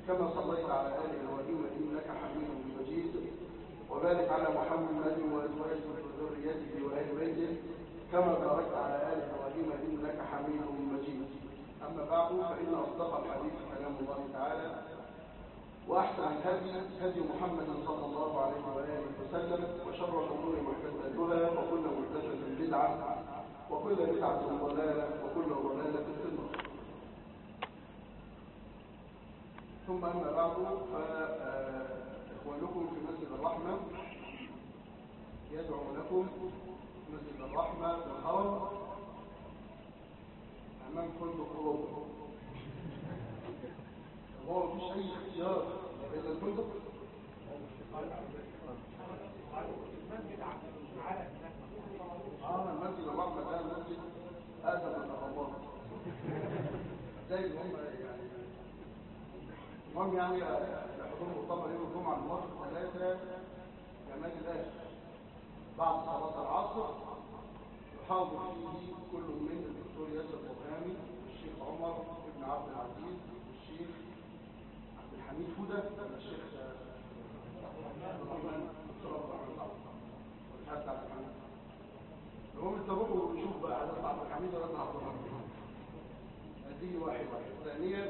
كما صليت على آل إبراهيم إنك حميد مجيد وبارك على محمد وأزواجه وذريته وآل بيته كما باركت على آل إبراهيم إنك حميد مجيد أما بعد فإن أصدق الحديث كلام الله تعالى وأحسن الهدي هدي محمد صلى الله عليه وآله وسلم وشر الأمور محدثاتها وكل محدثة بدعة وكل بدعة ضلالة وكل ضلالة في النار ثم أما بعد فإخوانكم في مسجد الرحمة يدعو لكم مسجد الرحمة في الهرم أمام فندق أوروبا هو مفيش أي اختيار إلا الفندق آه المسجد الرحمة ده مسجد آدم الأخبار زي اللي هم يعني المهم يعني يحضروا مؤتمر يوم الجمعة الموافق ثلاثة جمال الآخر بعد صلاة العصر يحاضر فيه كل من الدكتور ياسر برهامي والشيخ عمر بن عبد العزيز والشيخ عبد الحميد هدى ولا الشيخ الرحمن دكتور عبد الرحمن والحاج عبد الحميد المهم انت روحوا وشوف بقى حضرتك عبد الحميد ولا عبد الرحمن هذه واحدة ثانيا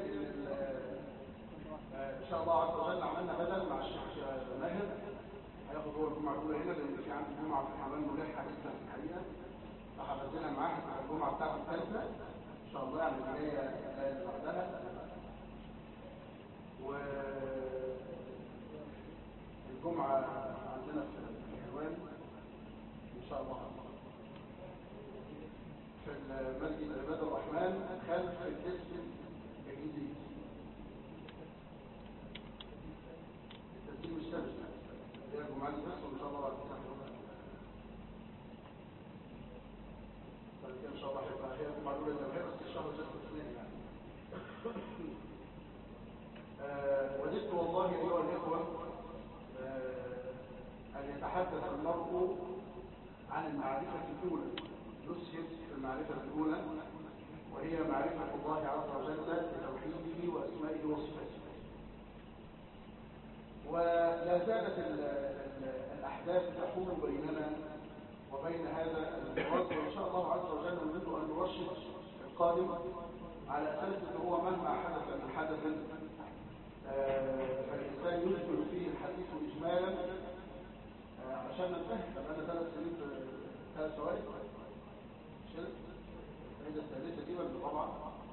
ان شاء الله عز وجل عملنا بدل مع الشيخ ماهر هياخد هو الجمعه الاولى هنا لان في عندي جمعه في الحمام ملحه لسه في الحقيقه فحبذنا معاه هتبقى الجمعه بتاعته الثالثه ان شاء الله يعني اللي هي اللي بعدها و الجمعه عندنا في الحلوان ان شاء الله في المسجد عباد الرحمن خلف الاسم الجديد التسجيل مش ثابت هي الجمعه دي بس وان شاء الله بعد كده بعد كده ان شاء الله هيبقى هي الجمعه الاولى اللي بس الشهر جت الاثنين يعني آه وددت والله ايها الاخوه آه ان يتحدث المرء عن المعرفه الاولى نسهد في المعرفه الاولى وهي معرفه الله عز وجل بتوحيده واسمائه وصفاته ولا زالت الأحداث تحول بيننا وبين هذا المراد وإن شاء الله عز وجل نريد أن نرشد القادم على أساس أنه هو مهما حدث من حدث فالإنسان يجمل فيه الحديث إجمالا عشان ننتهي بقى ثلاث سنين ثلاث سوائل شرك الفائدة الثالثة دي ولا طبعا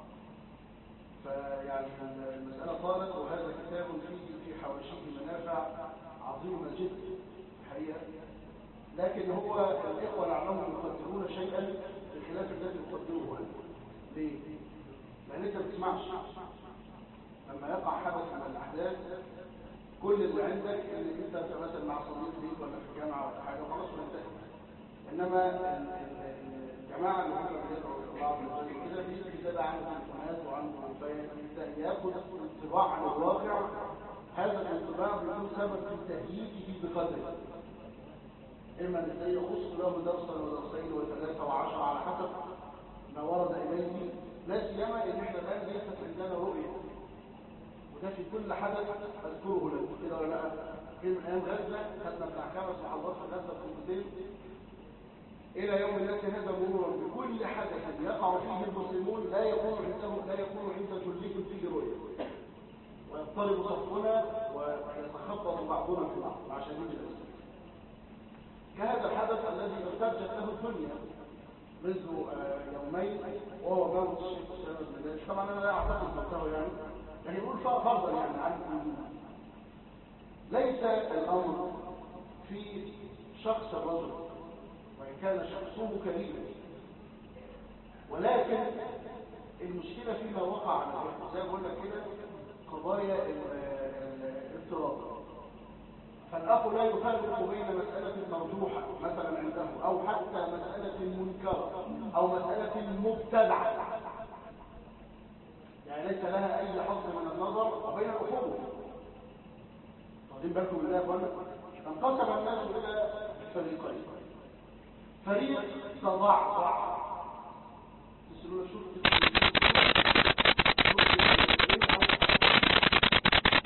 فيعني المسألة طالت وهذا كتاب فيه في حواشيه منافع عظيمة جدا الحقيقة لكن هو الإخوة لعلهم يقدرون شيئا بخلاف الذي يقدروه ليه؟ لأن أنت ما بتسمعش لما يقع حدث من الأحداث كل اللي عندك انك انت مثلا مع صديق ليك ولا في الجامعه ولا حاجه خلاص وانتهى انما الجماعه اللي هم بيدعوا بعض كده بيجي كده عنده تليفونات وعنده ياخد انطباع عن الواقع هذا الانطباع بيكون سبب في تهيئته بقدره اما ان ازاي يخص له درسا ودرسين وثلاثه وعشره على حسب ما ورد اليه لا سيما ان احنا الان ليست عندنا رؤيه وده في كل حدث اذكره لك كده ولا لا في من ايام غزه خدنا بتاع خمس محافظات في غزه في إلى يوم الذي هذا مرورا بكل حدث يقع فيه المسلمون لا يكون عندهم لا يكون عند جلهم فيه رؤية ويضطرب صفنا ويتخبط بعضنا في بعض مع شديد الأسف كهذا الحدث الذي ارتجت له الدنيا منذ يومين وهو موت الشيخ أسامة بن لادن طبعا أنا لا أعتقد موته يعني يعني يقول فرضا يعني عن ليس الأمر في شخص الرجل وإن كان شخصه كريما ولكن المشكلة فيما وقع على زي ما بقول لك كده قضايا الافتراض فالأخ لا يفرق بين مسألة مرجوحة مثلا عنده أو حتى مسألة منكرة أو مسألة مبتدعة يعني ليس لها أي حظ من النظر وبين الأخوة واخدين بالكم من ده يا اخوانا انقسم الناس إلى فريقين فريق تضعضع تسألون شوف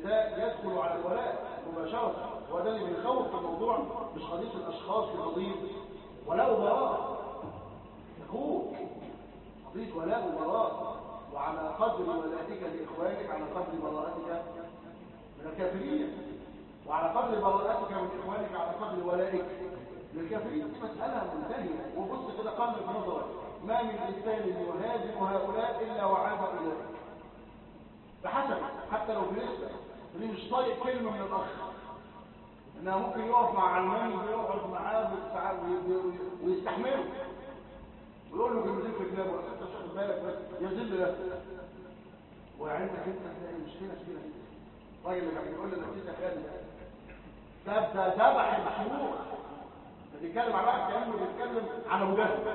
ده يدخل على الولاء مباشرة هو ده اللي بيخوف في الموضوع مش قضية الأشخاص في قضية ولاء وبراء أخوك قضية ولاء وبراء وعلى قدر ولائك لإخوانك على قدر براءتك من الكافرين وعلى قدر براءتك من إخوانك على قدر ولائك للكافرين دي مسألة منتهية وبص كده قلب في نظرك ما من إنسان يهاجم هؤلاء إلا وعاد إليك بحسب حتى لو بنسبة اللي مش طايق كلمة من الأخ إنها ممكن يقف مع علماني ويقعد معاه ويستحمله ويقول له كلمتين في كلامه انت مش واخد بالك بس يذل له وعندك انت تلاقي مشكله كبيره جدا الراجل اللي كان بيقول لنا كده خالد ده ده ذبح الشيوخ بيتكلم على واحد كانه بيتكلم على ابو جهل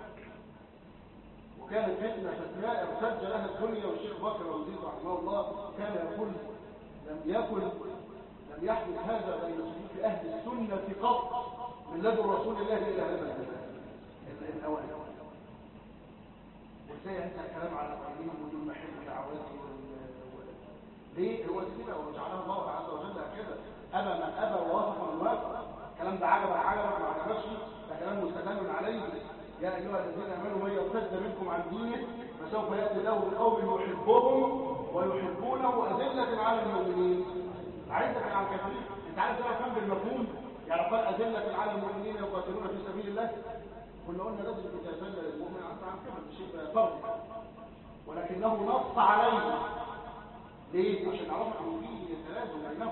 وكانت فتنه فتناء ارتج لها الدنيا والشيخ بكر وزيد رحمه الله كان يقول لم يكن لم يحدث هذا بين صفوف اهل السنه قط من لدن رسول الله الى هذا الاوائل وازاي انت الكلام على القليل ودول محل دعواتي ليه هو كده وجعلها الله عز وجل كده ابى من ابى ووافق من وافق الكلام ده عجب عجبك ما عجبكش ده كلام مستدل عليه يا ايها الذين امنوا من يرتد منكم عن دينه فسوف ياتي له بقوم يحبهم ويحبونه اذله على المؤمنين عايزك على الكافرين انت عارف ده كان بالمفهوم يعني قال اذله على المؤمنين يقاتلون في سبيل الله كنا قلنا لازم يتسلل المؤمن عن عن كده شيء فرض ولكنه نص عليه ليه؟ عشان نعرف ان في تلازم بينهم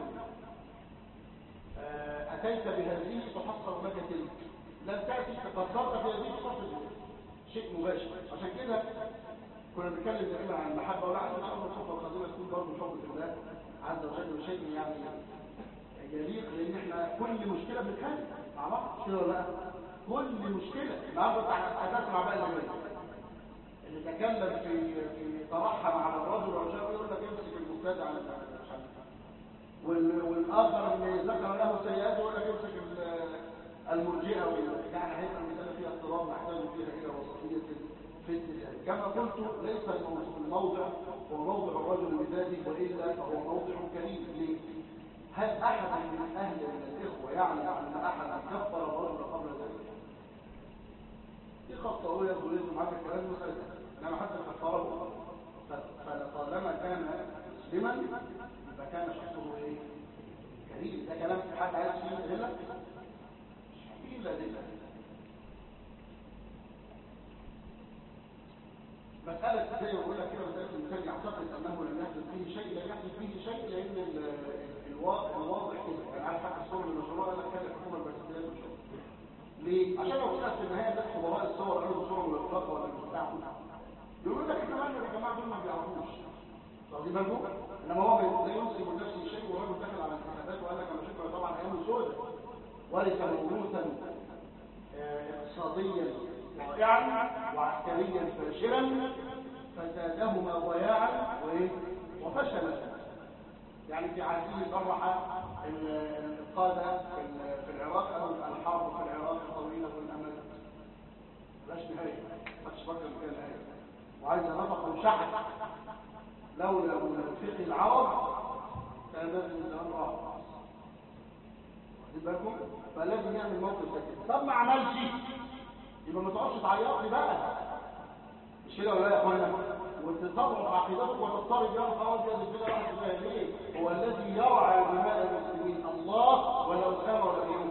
اتيت بهذه تحصل لك تلك لم تاتي تقصرت في هذه تحصل شيء مباشر عشان كده كنا بنتكلم دائما عن المحبه ولا عايز ان شاء الله الخطبه القادمه تكون برضه حب في الله عز وجل وشيء يعني يليق لان احنا كل مشكله بنتكلم مع بعض مش كده ولا لا؟ كل مشكلة النهارده هتسمع بقى اللي اللي تكلم في في ترحم على الرجل او شيء يقول لك امسك المبتدع على والاخر اللي ذكر له سيئات يقول لك امسك المرجئه يعني هيبقى المساله فيها اضطراب نحتاج فيها الى وسطيه في الاتجاه كما قلت ليس الموضع هو موضع الرجل بذاته والا فهو موضع كريم ليه؟ هل احد من اهل من الاخوه يعلم ان احد كفر الرجل قبل ذلك؟ دي خطة قوية يقول معاك الكلام مسألة إنما حتى كفره فلطالما كان مسلما يبقى كان شخصه إيه؟ كريم ده كلام حد عايز فيه أدلة؟ مش فيه إلا أدلة مسألة زي ما بقول لك كده مسألة الإنسان يعتقد أنه لم يحدث فيه شيء لم يحدث فيه شيء لأن الواضح كده يعني عارف حتى الصور من المشروع قال لك كان الحكومة البرسلية مش ليه؟ عشان لو طلعت في النهايه بس خبراء الصور قالوا صور ملفقه ولا مش بتاعهم يقول لك كمان يا جماعه دول ما بيعرفوش واخدين بالكم؟ انما هو لا ينسب لنفسه شيء والراجل دخل على الانتخابات وقال لك انا شكرا طبعا ايام سوداء ورث موروثا اقتصاديا رائعا وعسكريا فاشلا فزادهما ضياعا وايه؟ وفشلا يعني في عزيز صرح القادة في العراق أو الحرب في العراق طويلة الأمد لاش نهاية مش فكر كان نهاية وعايز نفق وشحن لولا منافق العرب كان لازم الزمان راح واخدين بالكم فلازم يعمل موقف ده كده طب ما عملش يبقى ما تقعدش تعيط لي بقى مش كده ولا يا اخوانا وتضرب عقيدتك وتضطرب يا نهار ابيض كده واحد فيها ليه هو الذي يرعى دماء المسلمين الله ولا اسامه ولا غيره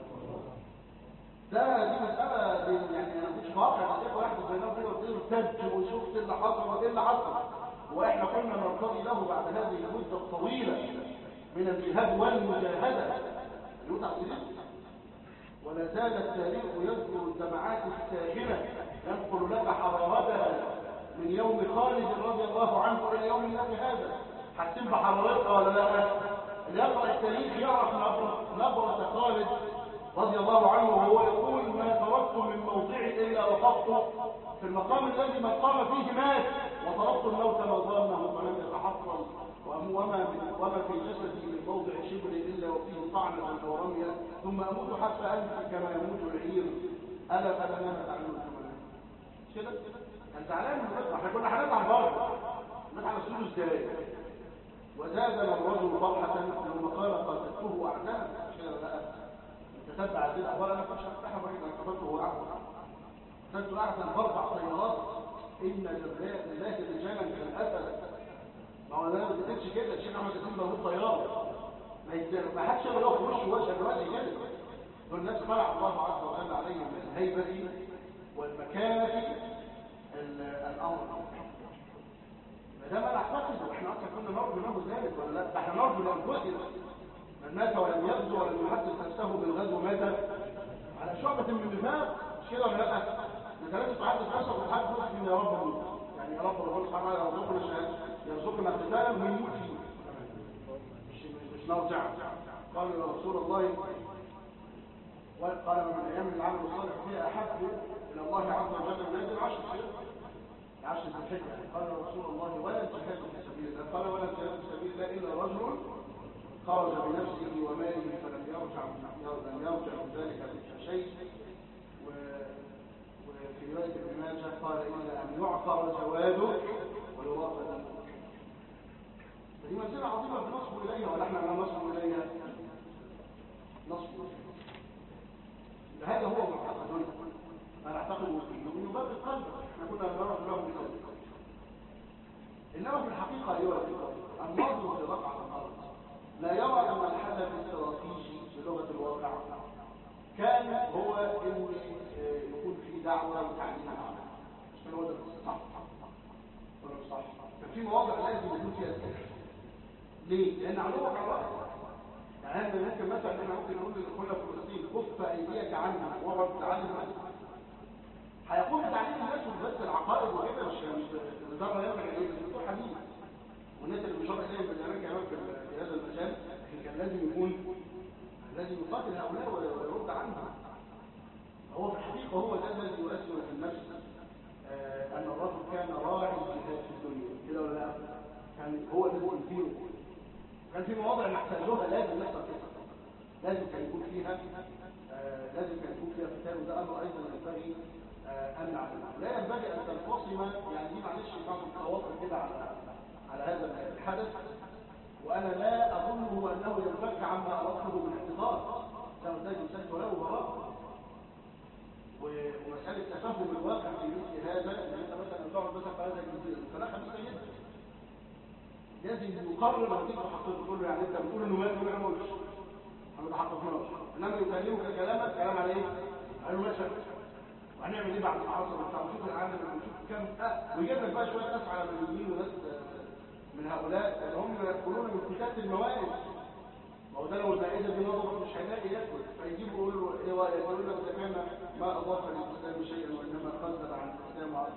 ده دي مساله دي يعني انا مش واقع عليك واحد بينهم كده وتقول تج وشفت اللي حصل وايه اللي حصل واحنا كنا نرتضي له بعد هذه المده الطويله من الجهاد والمجاهده يوضع ولا زال التاريخ يذكر الجماعات الساخنه ينقل لك حرارتها من يوم خالد رضي الله عنه الى يوم الناس هذا حاسين بحرارتها ولا لا اللي يقرا التاريخ يعرف نبره خالد رضي الله عنه وهو يقول ما تركت من موضعي الا وقفت في المقام الذي من قام فيه مات وطلبت الموت لو ظنه فلم يتحصل وما وما في جسدي من موضع شبر الا وفيه طعنه او رميه ثم اموت حتى انفي كما يموت العير الا فلا ما تعلمون كده كان زعلان من الرضا احنا كنا هنزعل برضه نزعل السود ازاي وزادنا الرجل فرحة لما قال قاتلته أعداء مش كده بقى انت تتبع هذه الأخبار أنا كنتش هفتحها مريض أنا قتلته أعداء قتلته أعداء بأربع طيارات إن لله رجالا كالأسد ما هو انا ما بتقولش كده الشيخ احمد ياسين ضرب طياره ما حدش يقدر يقف في وشه وجه دلوقتي كده دول الناس خلع الله عز وجل عليهم من الهيبه والمكانه الامر ما دام انا اعتقد احنا اصلا كنا نرجو له ذلك ولا لا ده احنا نرجو لانفسنا من مات ولم يغزو ولم يحدث نفسه بالغزو مات على شعبة من النفاق مش كده ولا لا؟ انت لازم تحدث نفسك وتحدث نفسك ان يا رب موت يعني يا رب ربنا سبحانه وتعالى يرزقنا الشهاده يرزقنا اقتتالا ونموت فيه مش مش نرجع قال يا رسول الله قال من الايام العمل الصالح فيها احب الى الله عز وجل من هذه العشر عشر ذي الحجه قال يا رسول الله ولا الجهاد في سبيل الله قال ولا الجهاد في سبيل الله الا رجل خرج بنفسه وماله فلم يرجع لم يرجع من ذلك بشيء وفي روايه ابن ماجه قال الا ان يعقر جواده ويراق دمه دي منزله عظيمه بنصب اليها ولا احنا لا نصب اليها نصب هذا هو معتقدنا ما نعتقد فيه ومن باب القلب احنا كنا نرى له بذلك انما في الحقيقه ايها الاخوه النظر في رقعه الارض لا يرى ان الحل الاستراتيجي بلغه الواقع كان هو ان يكون في دعوه وتعليم العالم مش كان هو ده صح ولا مش صح كان في مواضع لازم يكون فيها السحر ليه؟ لان عدوك على الوقت يعني احنا ممكن مثلا احنا ممكن نقول للاخوان في فلسطين كف ايديك عنها واقعد تعلم الناس هيقوم بتعليم الناس بس العقائد وكده مش مش الاداره يرجع اليه الدكتور حبيب والناس اللي بيشرح اليهم بالامانه كمان في هذا المجال لكن كان لازم يكون لازم يقاتل هؤلاء ويرد عنهم هو في الحقيقه هو ده الذي يؤثر في النفس آه ان الرجل كان راعي الجهاد في الدنيا كده ولا لا؟ كان هو الذي يديره كان في مواضع نحتاجها لازم يحصل كده لازم كان يكون فيها آه لازم كان يكون فيها قتال وده امر ايضا ينبغي آه ان نعلمه لا ينبغي ان تنفصم يعني دي معلش بعض الخواطر كده على على هذا الحدث وانا لا اظنه انه ينفك عما اردته من احتضار كان ده يسد له وراء ومساله تفهم الواقع في مثل هذا ان انت مثلا تقعد مثلا في هذا الجزيره فلا خبيثه جدا لازم يقرر لما تيجي تحقق تقول له يعني انت بتقول انه مات ولا ما قلتش انا ما تحققناش انما يكلمك كلامك كلام على ايه؟ قالوا لا شك وهنعمل ايه بعد العصر وبتاع ونشوف العالم ونشوف كم اه ويجيب لك بقى شويه ناس على مليونين وناس من هؤلاء اللي هم يقولون من كتاب الموارد ما هو ده لو المائده دي نظرت مش هيلاقي ياكل فيجيب يقول له ايه رايك يقول له اذا كان ما اضاف للاسلام شيئا وانما خزن عن الاسلام وعن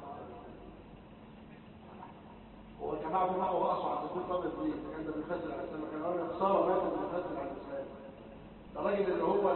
هو الجماعه دول راحوا راسوا عند الدكتور طب ليه كان ده بيخزن على الاسلام كان راجل خساره مات بيخزن على الاسلام ده الراجل اللي هو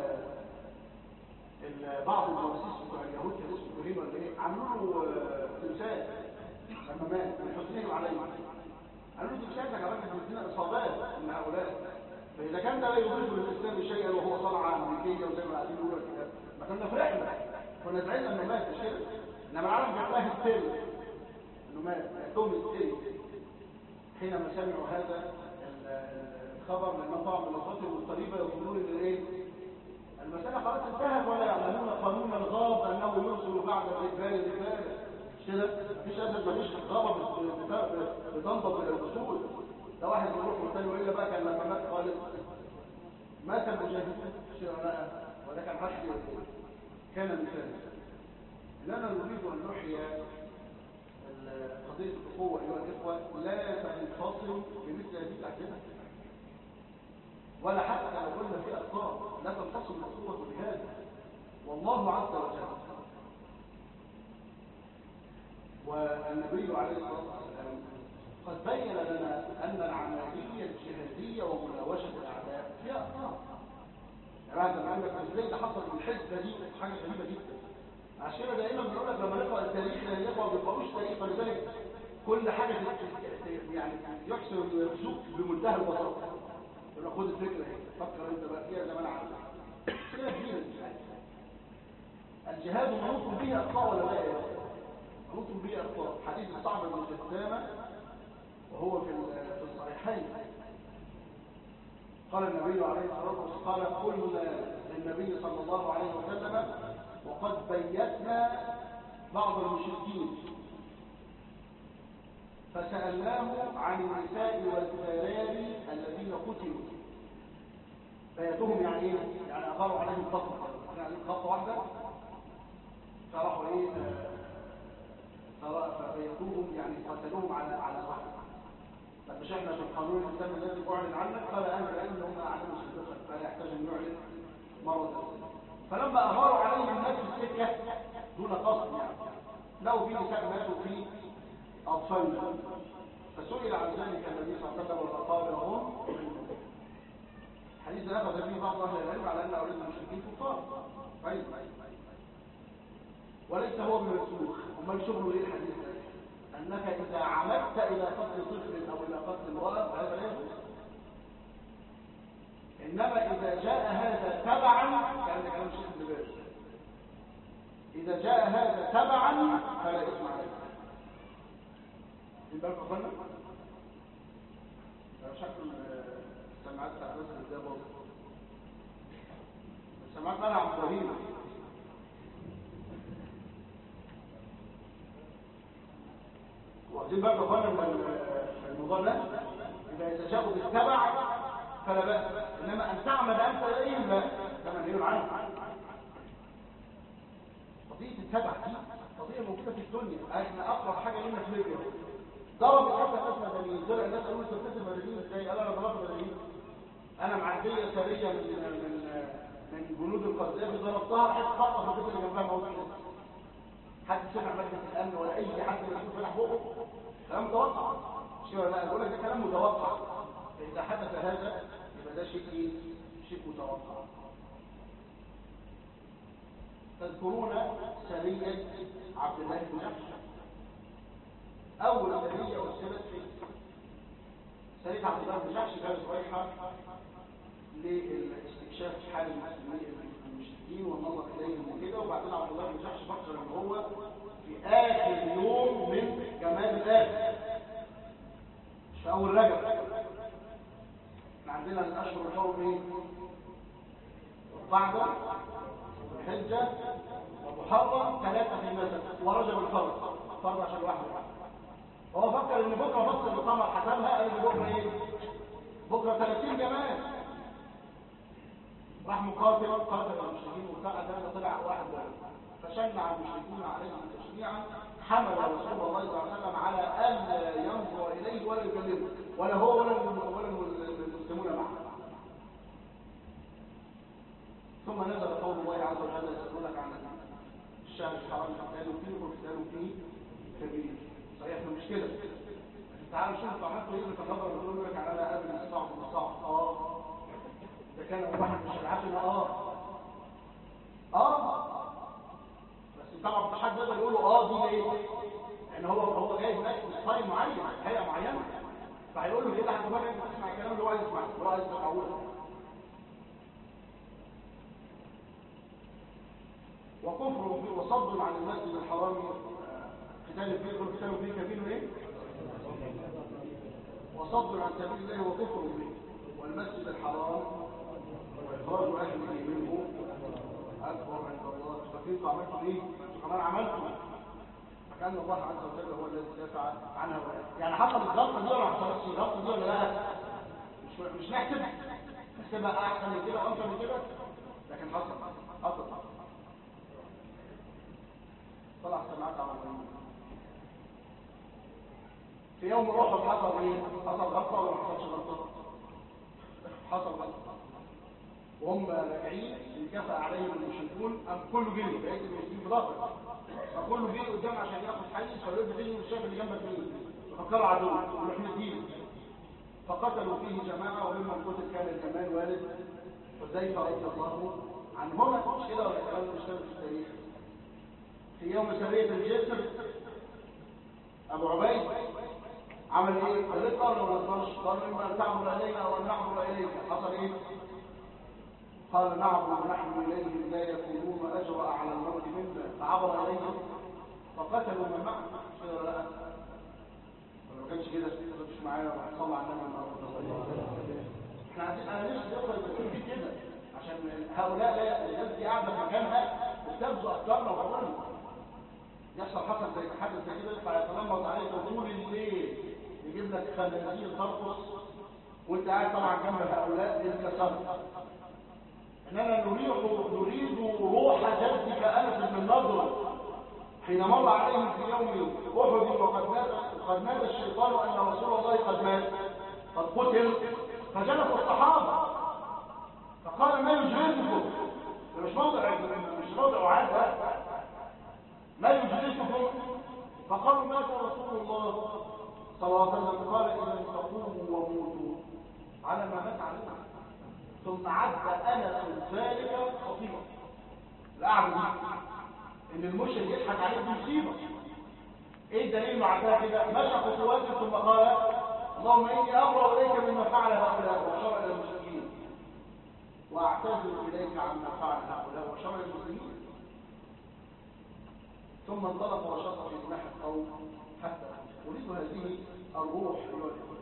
بعض الجواسيس بتوع اليهود كان اسمه ابراهيم ولا ايه عملوا له تمثال لما مات من حسنهم عليه قالوا له تمثال ده كمان بيدينا اصابات من هؤلاء فاذا كان ده لا يضيف للاسلام شيئا وهو صنعه امريكيه وزي ما قاعدين يقولوا كده ما كنا فرحنا كنا زعلنا انه مات مش كده انما العالم كان فاهم السر انه مات يتم السر حينما سمعوا هذا الخبر لما طبعا من الاصوات القريبه يقولون ان ايه المسألة خلاص انتهت ولا يعلمون قانون الغاب أنه يرسل بعد الإجبال رسالة كده مفيش أسد مفيش غابة بتنضب إلى الأصول ده واحد يروح والتاني وإلا بقى كان لما مات خالد مات المجاهدين لا وده كان حد كان مثال إننا نريد أن نحيا قضية الأخوة أيها الإخوة لا تنفصل بمثل هذه الأحداث ولا حتى لو قلنا في أخطاء لا تنفصل الأخوة بهذا والله عز وجل والنبي عليه الصلاة والسلام قد بين لنا أن العملية الجهادية ومناوشة الأعداء فيها أخطاء يعني بعد ما عندك ازاي ده حصل الحزبة دي حاجة غريبة جدا عشان كده دائما بنقول لك لما نقرا التاريخ لان يقرا ما بيقراوش تاريخ فلذلك كل حاجه يعني يحسن الرزق بمنتهى البساطه يبقى خد الفكره اهي فكر انت بقى فيها زي ما انا عارف كده كبيره الجهاد منوط به اخطاء ولا لا منوط به اخطاء حديث الصعب بن جسامه وهو في في الصحيحين قال النبي عليه الصلاة والسلام قال قلنا للنبي صلى الله عليه وسلم وقد بيتنا بعض المشركين فسألناه عن النساء والذراري الذين قتلوا بيتهم يعني ايه؟ يعني أقروا عليهم خطوة يعني خطوة واحدة فراحوا ايه فبيتوهم يعني قتلوهم على على واحد طب مش احنا في القانون الاسلامي الذي اعلن عنك قال انا لان هم اعلنوا سابقا فلا يحتاج ان يعلن مره فلما اغاروا عليهم الناس في السكه دون قصد يعني لو في نساء ماتوا في اطفالنا فسئل عن ذلك النبي صلى الله عليه وسلم فقال هم حديث اخذ به بعض اهل العلم على ان اولاد المشركين كفار طيب وليس هو بمنسوخ امال شغله ايه الحديث ده انك اذا عمدت الى قتل طفل او الى قتل امراه فهذا لا يجوز انما اذا جاء هذا تبعا كان كلام الشيخ ابن باز اذا جاء هذا تبعا فلا اثم عليه في بالك اخوانا شكل السماعات بتاع بس ده برضه السماعات بقى عبد الرحيم واخدين بالكم اخوانا من الموضوع ده اذا يتجاوز بالتبع فلا باس انما ان تعمد انت اليهم لا ده منهي عنه قضيه التبع دي قضيه موجوده في الدنيا احنا اقرب حاجه لنا في ليبيا ضرب حتى ناس مدنيين طلع الناس قالوا انت بتقتل مدنيين ازاي قال انا ضربت مدنيين انا معديه سريه من من من جنود القذافي ضربتها حته خطه في البيت اللي جنبها موجود حد سمع مجلس الامن ولا اي حد يشوف فتح بقه كلام متوقع مش كده لا اقول لك ده كلام متوقع فاذا حدث هذا يبقى ده شيء ايه شيء متوقع تذكرون سريه عبد الله بن جحش اول سريه ارسلت في سريه عبد الله بن جحش كانت رايحه لاستكشاف حال المسلمين المشركين والنظر اليهم وكده وبعدين عبد الله بن جحش فكر ان هو في اخر يوم من جمال الاخر مش في اول رجب احنا عندنا الاشهر الحرم ايه القعده الحجه ومحرم ثلاثه في نزل ورجب الفرد فرد عشان واحد هو فكر ان بكره بص القمر حسبها قال ان بكره ايه بكره 30 جمال راح مقاتل قاتل المشركين وبتاع ده طلع واحد واحد فشنع المشركون عليه تشنيعا حمل رسول الله صلى الله عليه وسلم على الا ينظر اليه ولا يكلمه ولا هو ولا ولا المسلمون معه ثم نزل قول الله عز وجل يسالونك عن الشهر الحرام قتال فيه وقتال فيه كبير صحيح مش كده تعالوا شوف انتوا عملتوا ايه في الخبر بتقول لك على قبل الصعب والصعب اه ده كان واحد مش العافيه اه اه بس طبعا في حد يقدر يقول له اه دي ليه لان هو هو جاي هناك ستايل معين هيئه معينه فهيقول له كده حد بقى انت تسمع الكلام اللي هو عايز يسمعه هو عايز يسمعه وكفر وصد عن المسجد الحرام قتال فيه قتال فيه كبير ايه وصد عن سبيل الله وكفر به والمسجد الحرام واخراج اهله منه اكبر عند الله فكيف عملتم ايه انتم كمان عملتم فكان الله عز وجل هو الذي دافع عنها يعني حصل الغلطه دي ولا ما حصلتش الغلطه دي ولا لا مش مش نحسب نحسبها احسن من كده وانسب من كده لكن حصل حصل طلع سمعت على في يوم احد حصل ايه حصل غلطه ولا ما حصلش غلطه حصل غلطه وهم راجعين انكفى عليهم المشركون ام كله جري بقيت المسلمين بضغط فكله جري قدام عشان ياخد حيز فالواد بيجي مش شايف اللي جنبك مين ففكروا عدو يروح مدينه فقتلوا فيه جماعه وممن قتل كان الجمال والد حذيفه رضي الله عنهما مش كده ولا كلام مش في التاريخ في يوم سريه الجسر ابو عبيد عمل ايه قال قال ولا نصرش قال اما ان تعبر الينا او ان نعبر اليك حصل ايه قال نعبر نحن اليهم لا يكونون اجرا على الموت منا فعبر اليهم فقتلوا من معه كده ولا لا ما كانش كده مش معايا صلى على النبي النهارده احنا عايزين انا نفسي الاخوه يبقى في كده عشان هؤلاء لا الناس دي قاعده في مكانها وبتبذوا افكارنا وعقولنا يحصل حصل زي حدث زي كده يطلع يتنمط عليك طول الليل يجيب لك خنازير ترقص وانت قاعد طبعا جنب هؤلاء انكسرت اننا نريد نريد روح جدك انس بن النضر حين مر عليهم في يوم احد وقد نادى وقد نادى الشيطان ان رسول الله قد مات قد قتل فجلس الصحابه فقال ما يجلسكم ده مش موضع مش موضع عاد ما يجلسكم فقالوا مات رسول الله صلى الله عليه وسلم قال اذا تقوموا وموتوا على ما مات عليه ثم عد انس ذلك خطيبا القعده دي ان المشرك يضحك عليه بمصيبه ايه الدليل مع ده كده مشى خطوات ثم قال اللهم اني ابرا اليك مما فعل هؤلاء وشرع الى المسلمين واعتذر اليك عما فعل هؤلاء وشرع المسلمين ثم انطلق وشط في جناح القوم حتى اريد هذه الروح ايها الاخوه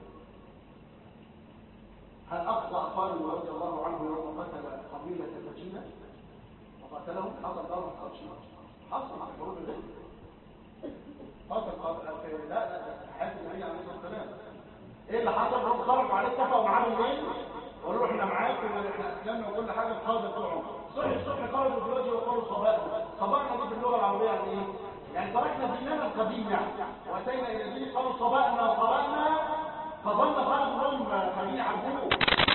هل اخطا خالد رضي الله عنه يوم قتل قبيله المدينه وقتلهم حصل ضرب حصل شيء حصل مع حروب الليل قتل قبل لا لا حياه النبي عليه الصلاه والسلام ايه اللي حصل هم خرجوا عليه اتفقوا معاه الليل وقالوا له احنا معاك واحنا اسلمنا وكل حاجه بقاده طول عمره صحي الصبح خرجوا دلوقتي وقالوا صباحنا صباحنا دي في اللغه العربيه يعني ايه؟ يعني تركنا ديننا القديم يعني واتينا الى دين قالوا صباحنا صباحنا فظن خالد هم خليني يعبدوه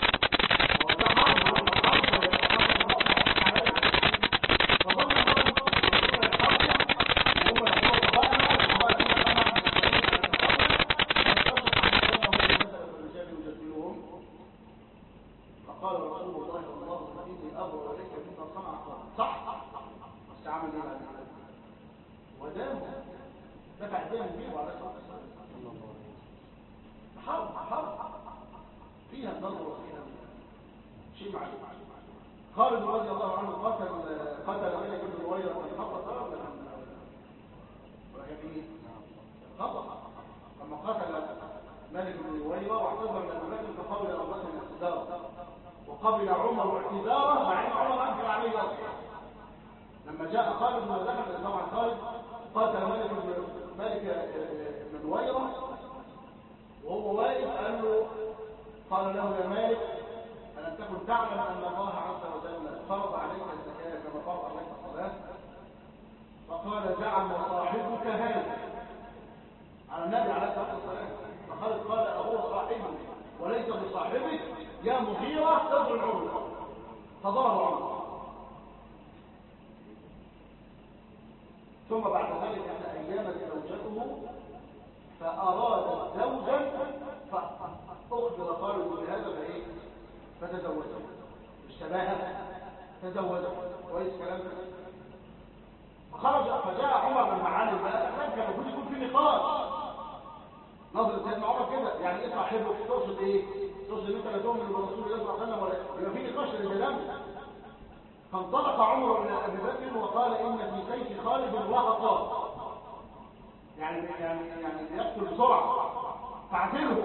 فقال رسول الله صلى الله عليه وسلم اني ابرا اليك مما صنع قوم صح بس عمل ايه بعد كده ودام دفع دام بيه وعلى الصلاه والسلام حرب حرب فيها النظر وفيها شيء معلوم خالد رضي الله عنه قتل قتل ملك بن رويره في خطأ ولا كان ولا كان ايه؟ خطأ لما قتل ملك بن رويره واعتذر من ابي بكر فقبل ابو بكر الاعتذار وقبل عمر اعتذاره مع ان عمر انكر عليه اصلا لما جاء خالد ودخل طبعا خالد قتل ملك بن ملك بن رويره وهو واقف قال له قال له يا مالك ألم تكن تعلم أن الله عز وجل فرض عليك الزكاة كما فرض عليك الصلاة فقال زعم صاحبك هذا على النبي عليه الصلاة والسلام فقال قال أهو صاحبك وليس بصاحبك يا مغيرة تضرب العمر فضرب عمر ثم بعد ذلك أن أيامت زوجته فأرادت زوجا فأخبر خالد بهذا فإيه فتزوجه اشتباها تزوجه كويس كلام فخرج فجاء عمر بن معالي بقى كان كان المفروض يكون في نقاش نظر سيدنا عمر كده يعني ايه صاحبه تقصد ايه تقصد ان انت لا تؤمن برسول الله صلى الله عليه وسلم ولا يبقى في نقاش للكلام فانطلق عمر الى ابي بكر وقال ان في سيف خالد رهقا يعني يعني يعني يقتل بسرعه فاعتله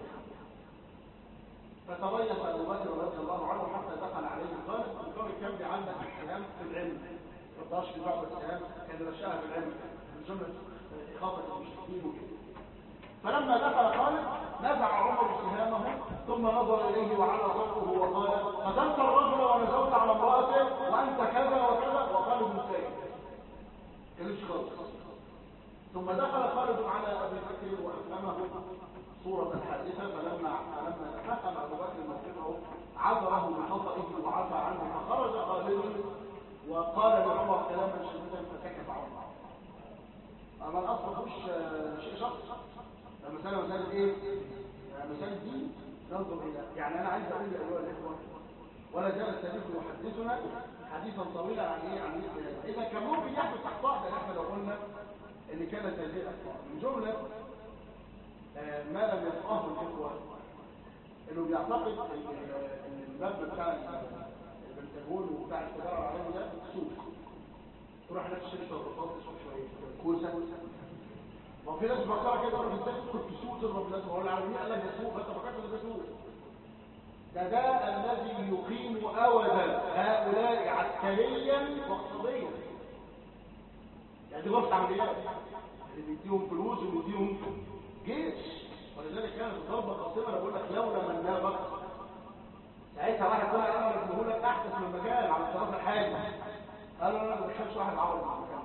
فتريث ابو بكر رضي الله عنه حتى دخل عليه قال الكون كان بيعلق السهام في العلم ما رضاش في بعض السهام كان رشاها في العلم من جمله اخافه المشركين وكده فلما دخل خالد نزع عمر سهامه ثم نظر اليه وعلى صوته وقال قتلت الرجل ونزلت على امراته وانت كذا وكذا وقال ابن سيد كلمش خالص ثم دخل خالد على ابي بكر وافهمه صورة الحادثة فلما فلما تفهم ابو بكر موقفه عذره بخطئه وعفى عنه فخرج خالد وقال لعمر كلاما شديدا فسكت عمر اما الاصل مش شيء شخص المسألة مسألة ايه؟ مسألة دين ننظر الى يعني انا عايز اقول لايها الاخوة ولا زال التاريخ يحدثنا حديثا طويلا عن ايه عن ايه اذا كان ممكن يحدث اخطاء ده احنا لو قلنا ان كانت هذه الاخطاء من جمله آه ما لم يفقهه الاخوه انه بيعتقد ان المبنى بتاع البنتاجون وبتاع التجاره العالمي ده سوق تروح هناك تشتري شرطات تسوق شويه كوسه ما هو في ناس مفكره كده يقول لك ازاي تدخل في سوق تضرب الناس ما هو العالمين قال لك ده سوق فانت فكرت ان ده سوق ده ده الذي يقيم اودا هؤلاء عسكريا واقتصاديا يعني دي غرفه عمليات اللي بيديهم فلوس وبيديهم جيش ولذلك كانت الضربه قاصمه انا بقول لك لولا من نابق ساعتها واحد طلع انا بقول لك احدث من مكان على الطرف الحالي قال له انا ما بخافش واحد عربي في المكان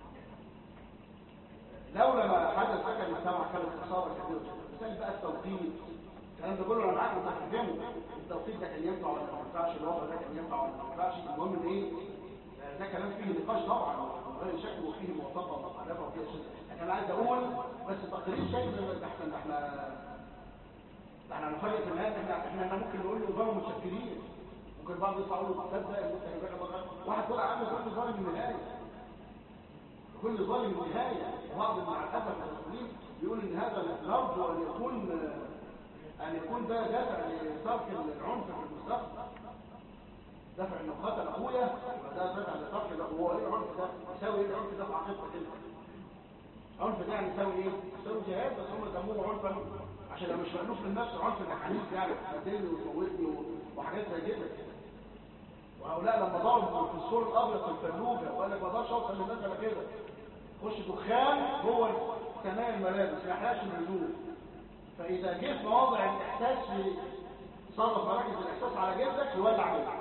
لولا ما حدث سكن المجتمع كانت اصابه كبيره مثال بقى التوقيت الكلام ده كله انا معاك متفهمه التوقيت ده كان ينفع ولا ما ينفعش الوضع ده كان ينفع ولا ما ينفعش المهم ان ايه ده كلام فيه نقاش طبعا غير شك وفيه موافقه ومخالفه وفيه شيء لكن انا عايز اقول بس تقرير شيء ده احنا ده احنا ده احنا هنفرق في النهايه احنا احنا ممكن نقول له ظلم متشكرين ممكن بعض يطلع يقول له تصدق المستهلكات واحد طلع عنه كل ظالم من النهايه كل ظالم من النهايه وبعض مع الاسف المسؤولين بيقول ان هذا نرجو ان يكون ان يكون ده دافع لترك العنف في المستقبل دافع انه قتل اخويا يبقى ده دافع لترك ده هو ايه العنف ده يساوي ايه العنف ده في عقيدتك انت عنف ده يعني يساوي ايه يساوي جهاد بس هم سموه عنفا عشان لو مش مألوف للنفس عنف انك عنيف يعني تقتلني وتموتني وحاجات زي كده وهؤلاء لما ضربوا في السور الابيض في الفلوجه وقال لك ما اقدرش اوصل للناس الا كده خش دخان جوه ثنايا الملابس ما يحرقش الهدوم فاذا جه في مواضع الاحساس في صرف مراكز الاحساس على جلدك يولع جلدك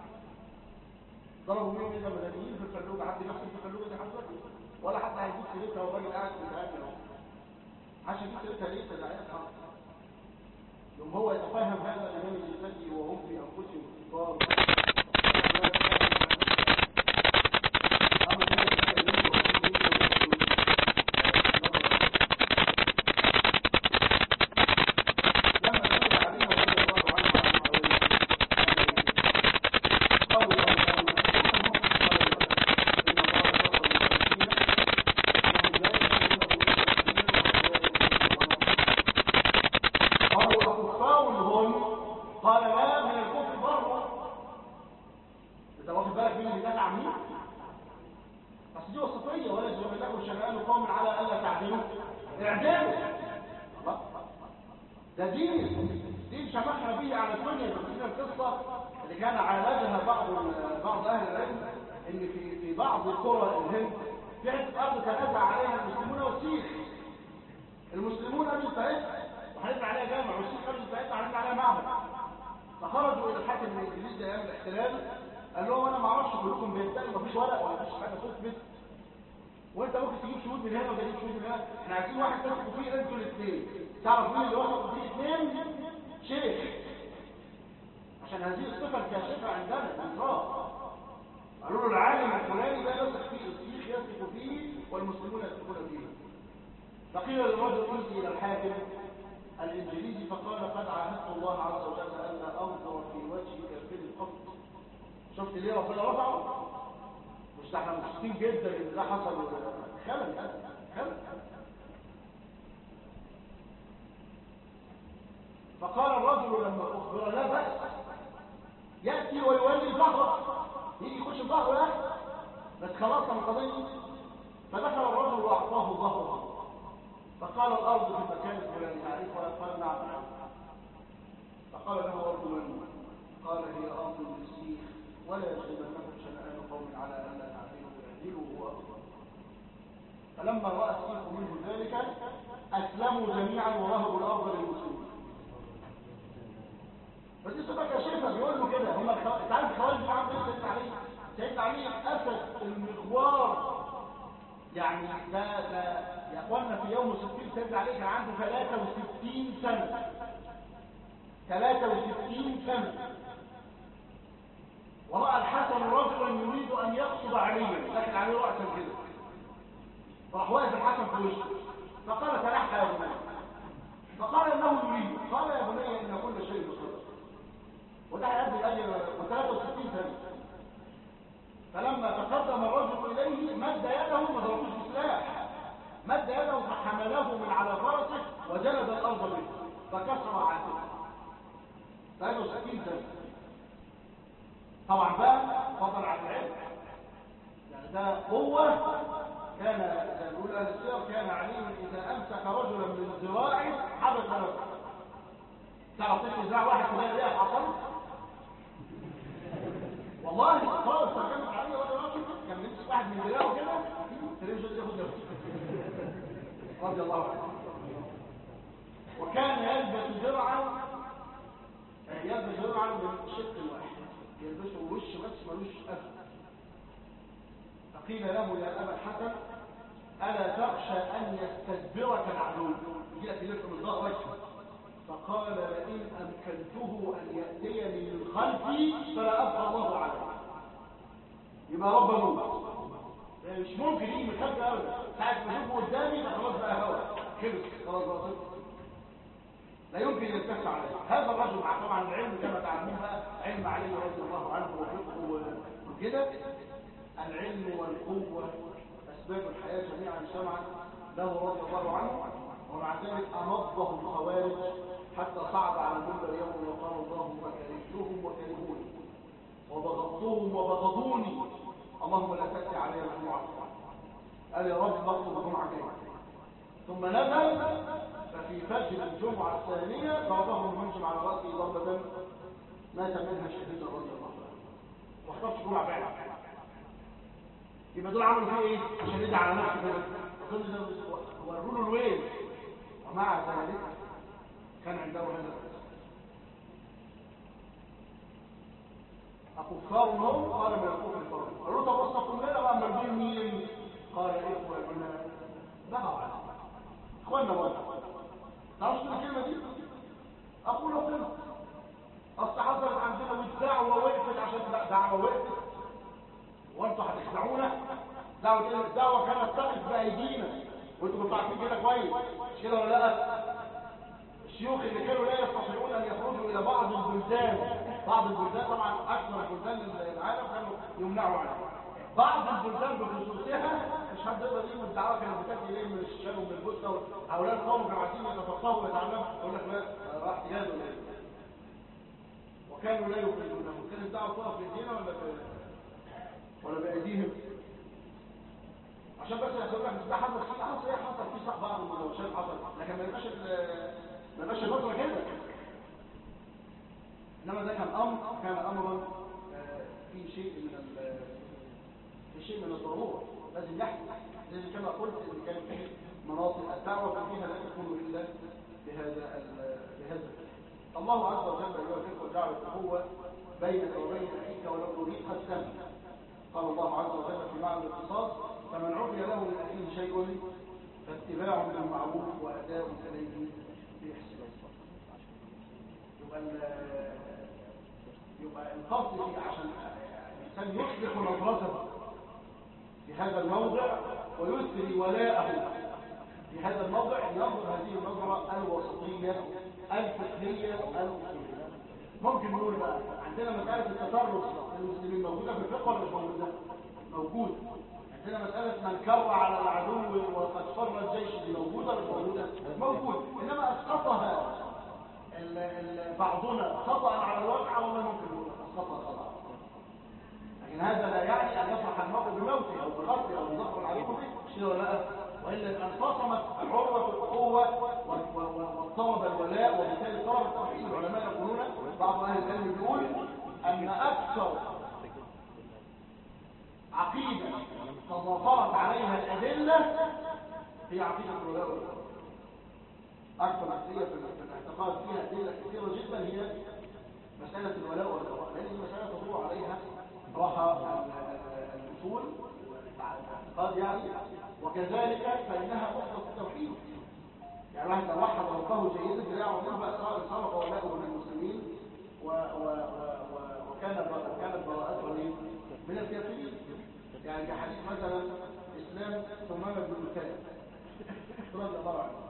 ضربوا مين اذا مدنيين في الفلوجه حد نفسه في الفلوجه دي حضرتك ولا حتى هيجيب سيرتها والراجل قاعد متهاجم اهو عشان يجيب سيرتها ليه تدعيات يوم هو يتفهم هذا امام جلدته وهم في انفسهم كفار كان زي ما بيقول اهل السير كان علي اذا امسك رجلا من ذراعه حدث له تعرف تشوف ذراع واحد تلاقي ليه حصل والله خالص ترجمة علي رضي الله عنه كان بيمسك واحد من ذراعه كده تلفزيون ياخد له رضي الله عنه وكان يلبس درعا يلبس درعا من شق واحد يلبسه وش بس ملوش أثر فقيل له يا أبا الحسن ألا تخشى أن يستدبرك العدو يجي لك يلف من ظهرك فقال لئن أمكنته أن يأتيني من خلفي فلا أبقى الله عليه يبقى رب موت يعني مش ممكن يجي من خلفي أبدا ساعة ما أشوفه قدامي فخلاص بقى هوا خلص خلاص بقى صفر لا يمكن يتكفى عليه هذا الرجل مع طبعا العلم كما تعلمون بقى علم علي رضي الله عنه وفقه وكده العلم والقوة أسباب الحياة جميعا سمعا له رضي الله عنه ومع ذلك أمضه الخوارج حتى صعد على المنبر يوم وقال اللهم كرهتهم وكرهوني وبغضتهم وبغضوني اللهم لا تأتي علي الجمعة قال يا رب بغض الجمعة كيف ثم نزل ففي فجر الجمعة الثانية ضربه المنجم على رأسه ضربة مات منها شهيدا رضي الله عنه واختارش جمعة بعد يبقى دول عملوا فيه ايه عشان يدعي على نفسه كده اظن ده وروا له الويل ومع ذلك كان عنده هذا أكفار هم قال من الكفر فرق قالوا طب وصفوا لنا بقى مرضين مين قال إخواننا بغوا على إخواننا برضه تعرفش الكلمة دي أقول لكم أصل حصلت عندنا والدعوة وقفت عشان لا دعوة وقفت وانتوا هتخدعونا دعوة ايه الدعوة كانت تقف بأيدينا وانتوا كنتوا عارفين كده كويس مش كده ولا لا الشيوخ اللي كانوا لا يستطيعون ان يخرجوا الى بعض البلدان بعض البلدان طبعا اكثر البلدان العالم كانوا يمنعوا عنها بعض البلدان بخصوصها مش حد يقدر يجيب الدعوه كانت بتاتي اليه من الشام ومن البوسنه واولاد قوم كانوا عايزين يتفقهوا ويتعلموا يقول لك لا راح احتياج ولا ايه وكانوا لا يخرجونهم كانت الدعوه تقف بايدينا ولا ولا بايديهم عشان بس يحصل لك ده حصل في حصل ايه حصل في صح بعض المناوشات حصل لكن ما يبقاش ما يبقاش الفتره كده انما ده كان امر كان امرا في شيء من في شيء من الضروره لازم يحدث لازم كما قلت ان كان في مناطق الدعوه فيها لا تكون الا بهذا بهذا الله عز وجل ايها الاخوه جعل القوه بينك وبين اخيك ولو تريد السمع قال الله عز وجل في معنى الاقتصاد فمن عفي له من اخيه شيء فاتباع بالمعروف واداء اليه باحسان يبقى يبقى القصد فيه عشان الانسان يصلح نظرته في هذا الموضع ويثري ولاءه في هذا الموضع ينظر هذه النظره الوسطيه الفقهيه الاصوليه ممكن نقول بقى عندنا مساله التطرف للمسلمين موجوده في الفقه ولا مش موجوده موجوده عندنا مسألة من كر على العدو وقد فر الجيش دي موجودة ولا موجودة؟ موجود إنما أسقطها ال ال بعضنا خطأ على الواقع والله ممكن نقول أسقطها خطأ لكن هذا لا يعني أن يفرح المرء بموته أو بغربه أو بظفر العدو به شيء ولا لا وإلا أن انفصمت عروة القوة واضطرب الولاء وبالتالي طلب التوحيد العلماء يقولون بعض أهل العلم يقول أن أكثر عقيدة تضافرت عليها الأدلة هي عقيدة الولاء والبراء أكثر عقيدة في الاعتقاد فيها أدلة كثيرة جدا هي مسألة الولاء والبراء لأن المسألة تدور عليها راحة الأصول الاعتقاد يعني وكذلك فإنها أخرى التوحيد يعني واحد لو وحد ربه جيدا تلاقي عمره بقى صار ولاءه من المسلمين و و و وكان كانت براءته من الكافرين يعني كحديث مثلا اسلام ثمامة بن المثال رضي الله عنه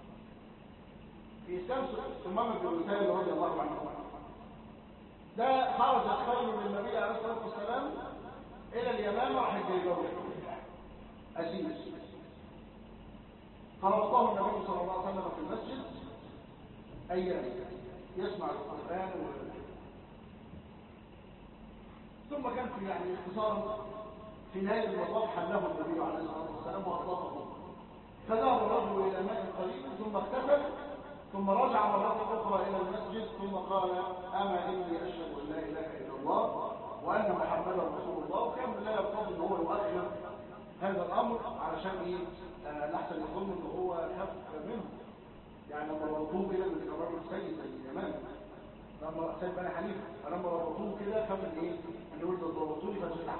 في اسلام ثمامة بن المثال رضي الله عنه ده خرج خير للنبي عليه الصلاه والسلام الى اليمامه راح يجيبه اسيس فربطه النبي صلى الله عليه وسلم في المسجد ايام يسمع القران و... ثم كان في يعني اختصار في نهاية المطاف حله النبي عليه الصلاة والسلام وأطلقه فذهب الرجل إلى ماء قليل ثم اغتسل ثم رجع مرة أخرى إلى المسجد ثم قال أما إني أشهد أن لا إله إلا الله وأن محمدا رسول الله وكان لا يقتضي أن هو يؤخر هذا الأمر علشان إيه آه نحسن يظن أن هو كف منه يعني لما ربطوه كده من الراجل سيد اليمن لما سيد بني حنيفه فلما ربطوه كده كان ايه اللي يقول ده ضبطوني فجزع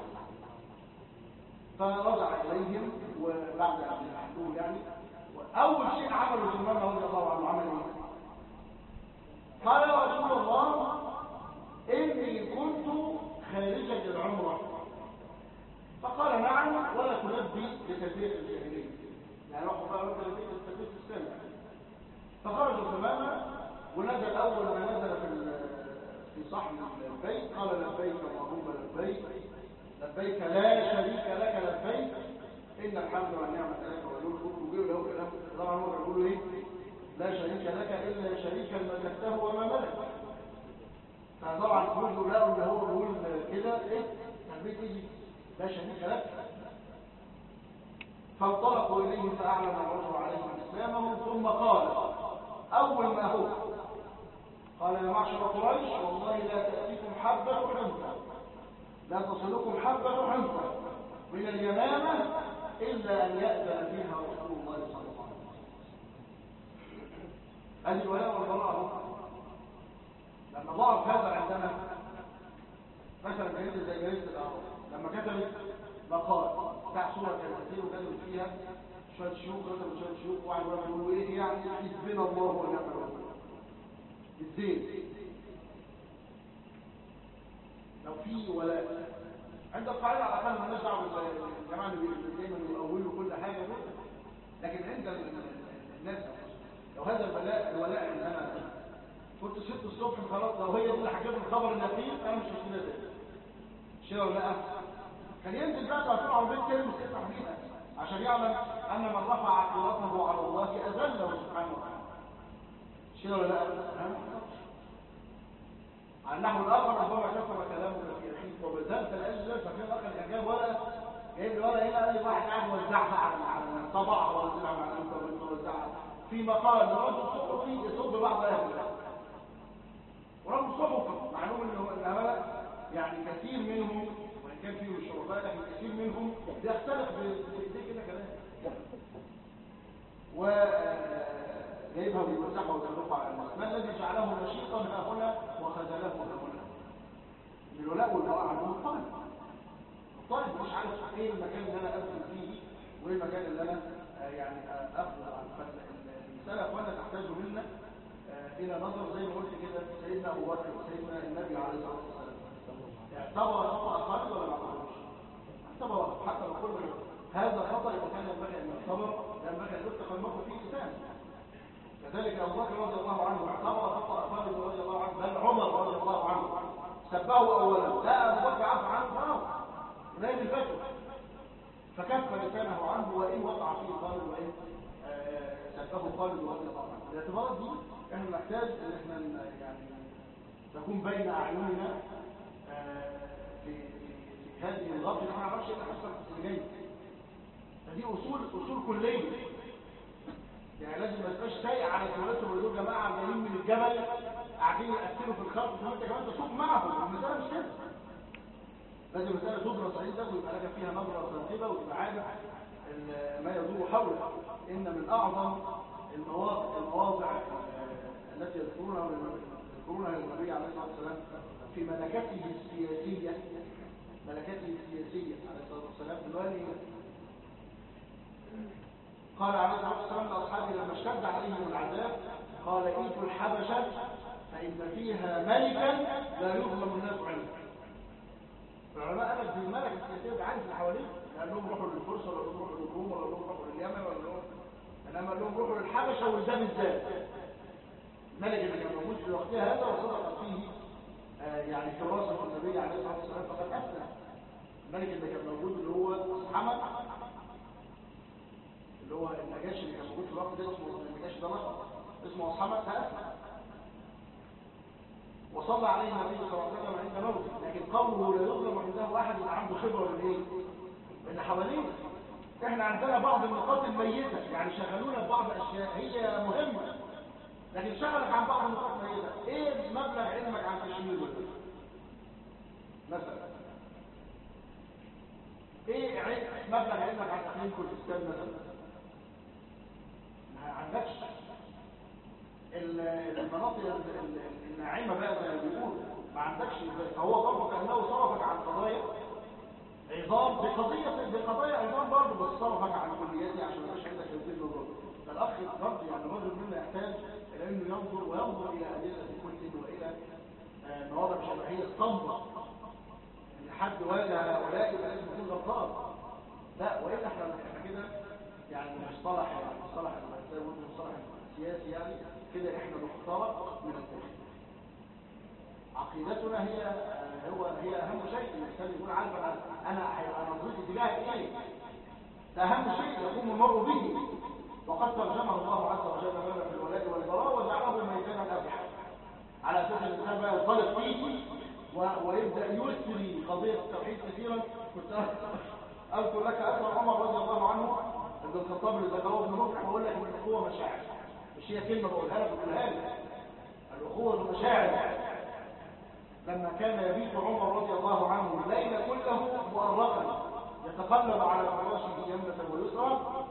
فرجع اليهم وبعد ان يحلوه يعني اول شيء عمله سلمان رضي الله عنه عمل ايه قال يا رسول الله اني كنت خارجا للعمره فقال نعم ولا تلبي بتلبيه الجاهليه يعني روحوا بقى تلبيه التلبيه السنه فخرج تماما ونزل اول ما نزل في في صحن البيت قال لبيك اللهم لبيك لبيك لا شريك لك لبيك ان الحمد والنعمه لك والملك وجيب له كلام طبعا هو بيقول ايه لا شريك لك الا شريكا ملكته وما ملك فطبعا كله لقوا ان هو بيقول كده ايه تلبيك ايه لا شريك لك فانطلقوا اليه فاعلن الرجل عليهم اسلامهم ثم قال أول ما هو قال يا معشر قريش والله لا تأتيكم حبة حنطة لا تصلكم حبة حنطة من اليمامة إلا أن يأذن فيها رسول الله صلى الله عليه وسلم هذه الولاء والبراء لما ضعف هذا عندنا مثلا جريدة زي جريدة الأعراف لما كتبت مقال بتاع صورة كاريكاتير وكتبت فيها شوية شيوخ كتبوا شوية شيوخ واحد واحد يقولوا ايه يعني حزبنا الله ونعم الوكيل الدين لو في ولاء عند القاعدة على الأقل مالناش دعوة بالجماعة اللي دايما يقولوا كل حاجة دول لكن عند الناس لو هذا الولاء الولاء ان انا كنت ست الصبح خلاص لو هي دي اللي حكيت الخبر اليقين انا مش هشتريها تاني شيء ولا لا كان ينزل بقى تعطيه عربيه كلمه يفتح بيها عشان يعلم ان من رفع عقيرته على الله اذله سبحانه وتعالى شيء ولا لا على النحو الاخر ربما كثر كلامك في اخيك وبذلت الاجل فكان الاخر كان جايب ورقه جايب لي ورقه هنا اي واحد قاعد وزعها على على الطبع وزعها على الانت وزعها في مقال رجل صحفي يصب بعض اهله ورجل صحفي معلوم انه ان هذا يعني كثير منهم وان كان فيهم الشرفاء لكن كثير منهم بيختلف بايديه كده كلام و جايبها ويوزعها ويصرفها على الناس ما الذي جعله نشيطا ها هنا وخذله ها هنا من الولاء والبراء عندهم الطالب الطالب مش عارف ايه المكان اللي انا ادخل فيه وايه المكان اللي انا يعني اخذ عنه المساله اخوانا تحتاج منا الى نظر زي ما قلت كده سيدنا ابو بكر وسيدنا النبي عليه الصلاه والسلام اعتبر خطا خالد ولا ما اعتبرش اعتبر حتى لو قلنا هذا خطا اذا كان ينبغي ان يعتبر ينبغي ان يتقى المرء فيه لسانه كذلك ابو بكر رضي الله عنه اعتبر خطا خالد رضي الله عنه بل عمر رضي الله عنه سبه اولا لا ابو بكر عفى عنه خلاص لا الفتوى فكف لسانه عنه وان وقع فيه خالد وان سبه خالد رضي الله عنه الاعتبارات دي احنا نحتاج ان احنا يعني نكون بين اعيننا في في هذه الغرفه ما نعرفش ايه اللي هيحصل في اللي جاي فدي اصول اصول كليه يعني لازم ما تبقاش سايق على سوالاتهم اللي دول جماعه جايين من الجبل قاعدين يقتلوا في الخلق وانت كمان تسوق معهم المساله مش كده لازم المساله تدرس عندك ويبقى لك فيها نظره ثاقبه وتبقى عارف ما يدور حولك ان من اعظم المواضع المواضع التي يذكرونها يذكرونها للنبي عليه الصلاه والسلام في ملكته السياسيه ملكته السياسيه عليه الصلاه والسلام دلوقتي قال عليه الصلاه والسلام لاصحابه لما اشتد عليهم العذاب قال ايتوا الحبشه فان فيها ملكا لا يظلم الناس عنه العلماء قال لك دي الملكه السياسيه دي عارف اللي حواليه قال لهم روحوا للفرس ولا روحوا للروم ولا روحوا لليمن ولا روحوا انما قال لهم روحوا للحبشه وده بالذات الملك اللي كان موجود في وقتها هذا وصدقت فيه آه يعني حراسه النبي عليه الصلاه والسلام فقد اثنى الملك اللي كان موجود اللي هو حمد اللي هو النجاشي اللي كان موجود في الوقت ده اسمه النجاشي ده لقب اسمه حمد فاثنى وصلى عليه النبي صلى الله عليه وسلم عند موته لكن قوله لا يظلم عنده احد يبقى عنده خبره بالايه اللي حواليه احنا عندنا بعض النقاط الميتة يعني شغلونا ببعض اشياء هي مهمة لكن شغلك عن بعض النقاط الميتة ايه مبلغ علمك عن كشمير مثلا ايه مبلغ علمك عن اقليم كردستان مثلا ما عندكش المناطق الناعمه بقى زي ما بيقولوا ما عندكش فهو برضه كانه صرفك عن قضايا عظام بقضيه بقضايا عظام برضه بس صرفك عن كلياتي عشان ما يبقاش عندك تنزيل نظر فالاخ برضه يعني الرجل منا يحتاج الى انه ينظر وينظر الى ادله كل والى مواضع شرعيه تنظر ان حد واجه هؤلاء يبقى لازم يكون غلطان لا والا احنا احنا كده يعني مصطلح يعني مصطلح زي ما قلت مصطلح سياسي يعني كده احنا مخترق من الداخل عقيدتنا هي هو هي اهم شيء الانسان يكون عارف انا انا هيبقى نظرتي تجاه ايه ده اهم شيء يقوم المرء به وقد ترجمه الله عز وجل لنا في الولاء والبراء وجعله ميدانا ابحث على اساس الانسان بقى ينطلق فيه ويبدا يسري قضيه التوحيد كثيرا كنت اذكر لك اثر عمر رضي الله عنه ابن الخطاب اللي ذكره ابن رفع بقول لك ان الاخوه مشاعر مش هي كلمه بقولها لك بقولها لك الاخوه مشاعر لما كان يبيت عمر رضي الله عنه الليل كله مؤرقا يتقلب على فراشه يمنه ويسرى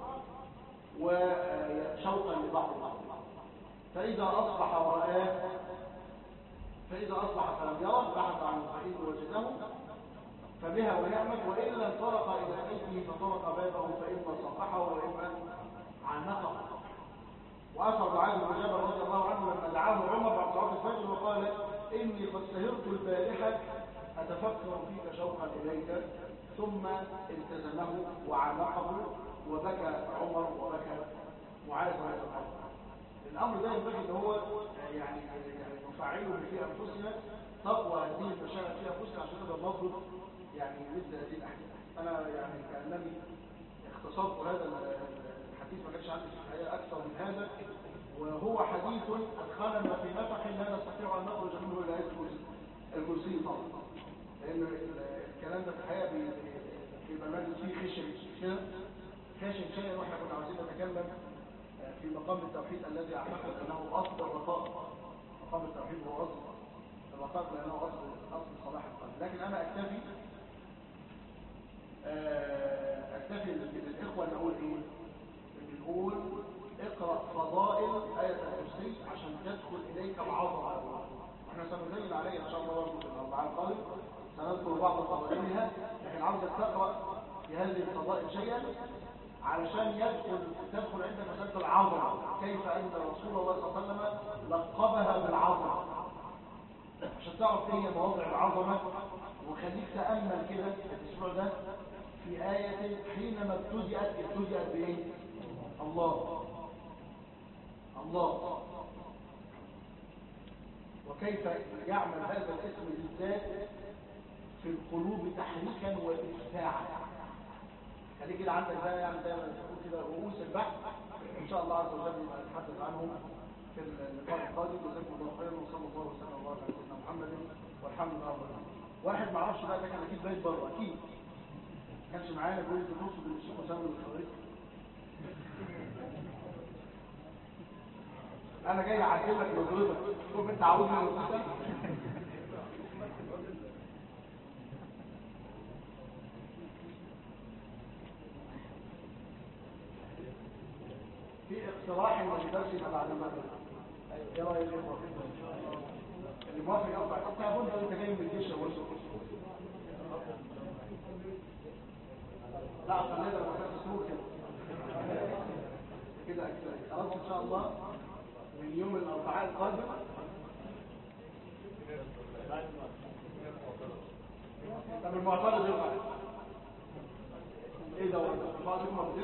وشوقا لبعض فاذا اصبح ورآه فاذا اصبح فلم يره بحث عنه فإن وجده فبها ونعمت وإلا انطلق إلى بيته فطرق بابه فإما صفحه وإما عانقه وأثر معاذ بن جبل رضي الله عنه لما دعاه عمر بعد صلاة الفجر وقال إني قد سهرت البارحة أتفكر فيك شوقا إليك ثم التزمه وعانقه وبكى عمر وبكى معاذ هذا الأمر الأمر ده ينبغي أن هو يعني نفعله في أنفسنا تقوى هذه المشاعر في أنفسنا عشان نقدر نضبط يعني مثل هذه الأحداث أنا يعني كأنني اختصرت هذا الحديث ما كانش عندي في الحقيقة أكثر من هذا وهو حديث أدخلنا في نفح لا نستطيع أن نخرج منه إلى آية الكرسي طبعا لأن الكلام ده في الحقيقة بيبقى ماجد فيه خشن كده خشن شيء واحنا كنا عاوزين نتكلم في مقام التوحيد الذي أعتقد أنه أصل الرقائق مقام التوحيد هو أصل الرقائق لأنه أصل أصل صلاح القلب لكن أنا أكتفي أكتفي للإخوة نقول إيه بنقول اقرأ فضائل آية الكرسي عشان تدخل إليك العظمة احنا سنزين عليها إن شاء الله برضه في الأربعة القادم سنذكر بعض فضائلها لكن عاوزك تقرأ في هذه الفضائل شيئا علشان يدخل تدخل عندك مسألة العظمة كيف أن رسول الله صلى الله عليه وسلم لقبها بالعظمة عشان تعرف ايه مواضع العظمة وخليك تأمل كده الأسبوع ده في آية حينما ابتدأت ابتدأت بإيه؟ الله الله وكيف يعمل هذا الاسم بالذات في القلوب تحريكا وإفتاعا خليك كده عندك ده يعني زي ما تقول كده رؤوس البحث ان شاء الله عز وجل نتحدث عنهم في اللقاء القادم جزاكم الله خيرا وصلى الله وسلم وبارك على سيدنا محمد والحمد لله رب العالمين واحد ما عرفش بقى ده كان اكيد بايت بره اكيد ما كانش معانا بيقول لي تقصد ان الشيخ اسامه الخوارج انا جاي اعدل لك نظرتك شوف انت عاوزني نظرتك في اقتراح من درسنا بعد المغرب ايه رايك يا اخوه اللي موافق يقطع انت يا بنت انت جاي من الجيش ولا لا خلينا لما كان سرور كده كده كده خلاص ان شاء الله من يوم الاربعاء القادم طب المعترض يرفع ايه ده بعض المعترضين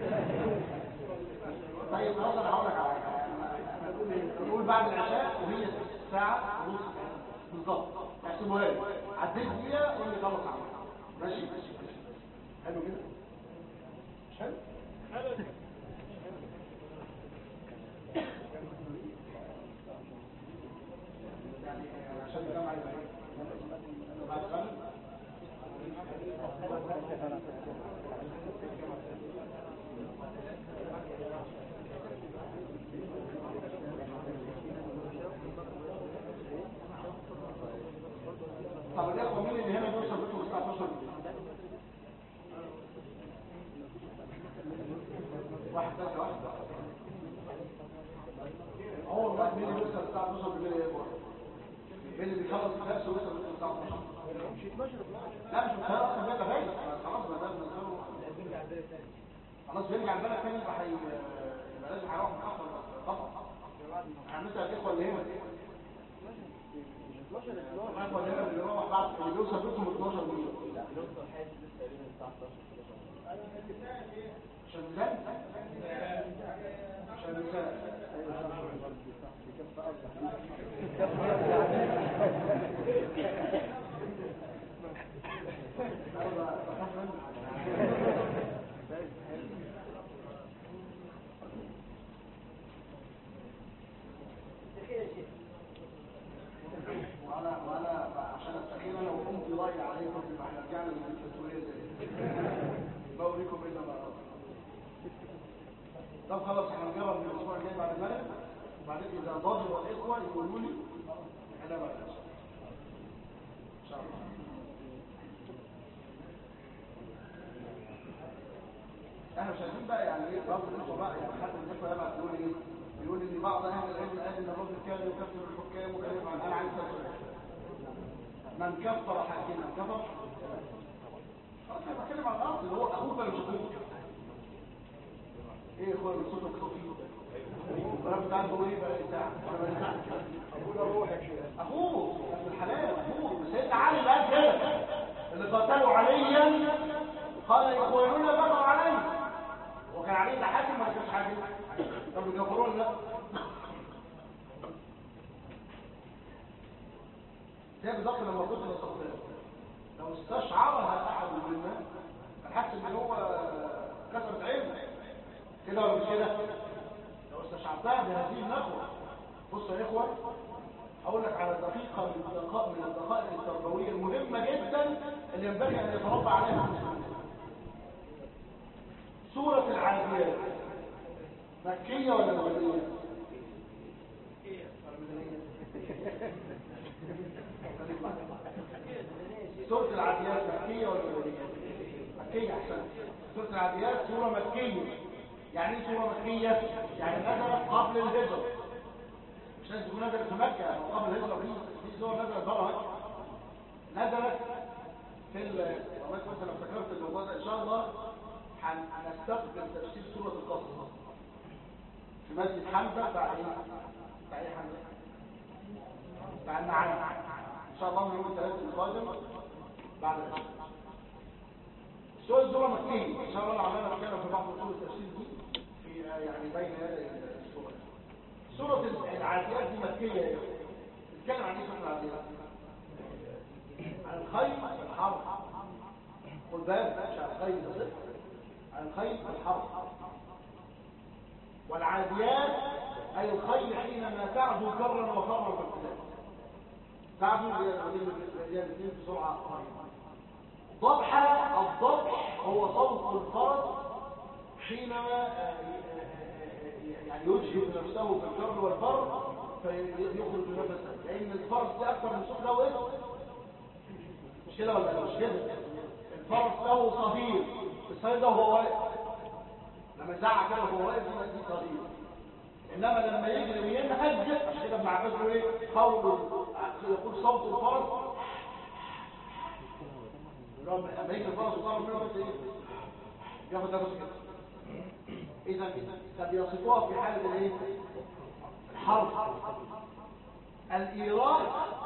طيب خلاص انا هقول لك على حاجه نقول بعد العشاء وهي ساعه ونص بالظبط احسبوها لي عديت دقيقه قول لي خلص عمل ماشي حلو كده مش حلو حلو يعني عشان الجامعه يبقى بعد طب الاخوه مين اللي هنا بيوصل بيتهم الساعه 12 بالليل واحد ثاني واحد هو والله مين اللي بيوصل الساعه 12 بالليل يا اخوان مين اللي بيخلص الدرس ويوصل بيته الساعه 12 لا مش متخيل اصلا بيتها غايب خلاص ما ده خلاص بيرجع البلد تاني يبقى حي يبقى لازم هيروح متاخر طبعا احنا بنسال الاخوه اللي هنا الاخوه اللي هنا اللي بيروح بعد اللي بيوصل بيتهم 12 بالليل عشان ميزان عشان ميزان وانا وانا عشان استخير انا وقمت ضايع عليكم يبقى احنا رجعنا للمسؤوليه زي يبقى اوريكم الا ما أرى. طب خلاص احنا نجرب من الاسبوع الجاي بعد المغرب وبعدين اذا ضاجوا الاخوه يقولوا لي احنا بقى ان شاء الله احنا مش عايزين بقى يعني ايه برضه الاخوه بقى يعني حد من الاخوه يبعت يقول ايه يقول ان بعض اهل العلم قال ان الرجل كان يكفر الحكام وكان يفعل انا عايز اسال من كفر حاكما كفر خلاص انا بتكلم عن الارض اللي هو اخوك ولا مش اخوك ايه يا اخوان صوتك خفيف انا كنت عايز اقول ايه بقى ساعه انا ما ابونا روحك اخوه ابن الحلال اخوه سيدنا علي اللي قال كده اللي قتلوا عليا قال اخواننا بغوا علي وكان عليه ده حاكم ولا كانش حاكم طب يكفرون لا زي بالظبط لما كنت بستطيع لو استشعرها احد منا الحس ان هو كثرة علم كده ولا مش كده لو استشعرتها بهذه النخوة بصوا يا اخوة اقول لك على دقيقة من الدقائق من الدقائق التربوية المهمة جدا اللي ينبغي ان يتربى عليها المسلمين سورة العاديات مكية ولا مدنية؟ سورة العاديات مكية ولا مدنية؟ مكية أحسن سورة العاديات سورة مكية يعني ايه سورة مكية؟ يعني نزلت قبل الهجرة مش لازم تكون نزلت في مكة أو قبل الهجرة في في سورة نزلت بره مكة نزلت في ال والله كنت لو افتكرت الموضوع ده إن شاء الله هنستقبل تفسير سورة القصص في مسجد حمزة بتاع ايه؟ بتاع ايه حمزة؟ بتاع المعاني ان شاء الله من يوم الثلاث القادم بعد العشاء السورة السورة مكية ان شاء الله لعلنا نتكلم في بعض اصول التفسير دي في يعني بين يدي السورة سورة العاديات دي مكية يا بتتكلم عن ايه سورة العاديات؟ عن الخير والحرب خد بالك مش عن الخير بس عن الخيل والحرب والعاديات أي الخيل حينما تعدو كرا وفرا في القتال تعدو الاثنين بسرعة ضبحة الضبح هو صوت الفرس حينما يعني يجهد نفسه في الكر والفر فيخرج نفسه لأن الفرس ده أكثر من صوت له إيه؟ مش كده ولا مش كده الفرس له صهير الصهير ده وهو واقف لما يزعق كده وهو واقف دي دي صهير انما لما يجري وينهج عشان كده ابن عباس بيقول ايه قول يقول صوت الفرس لما يجري الفرس وطلب منه بس ايه ياخد نفسه كده اذا ده بيصفوها في حاله الايه الحرب الايراد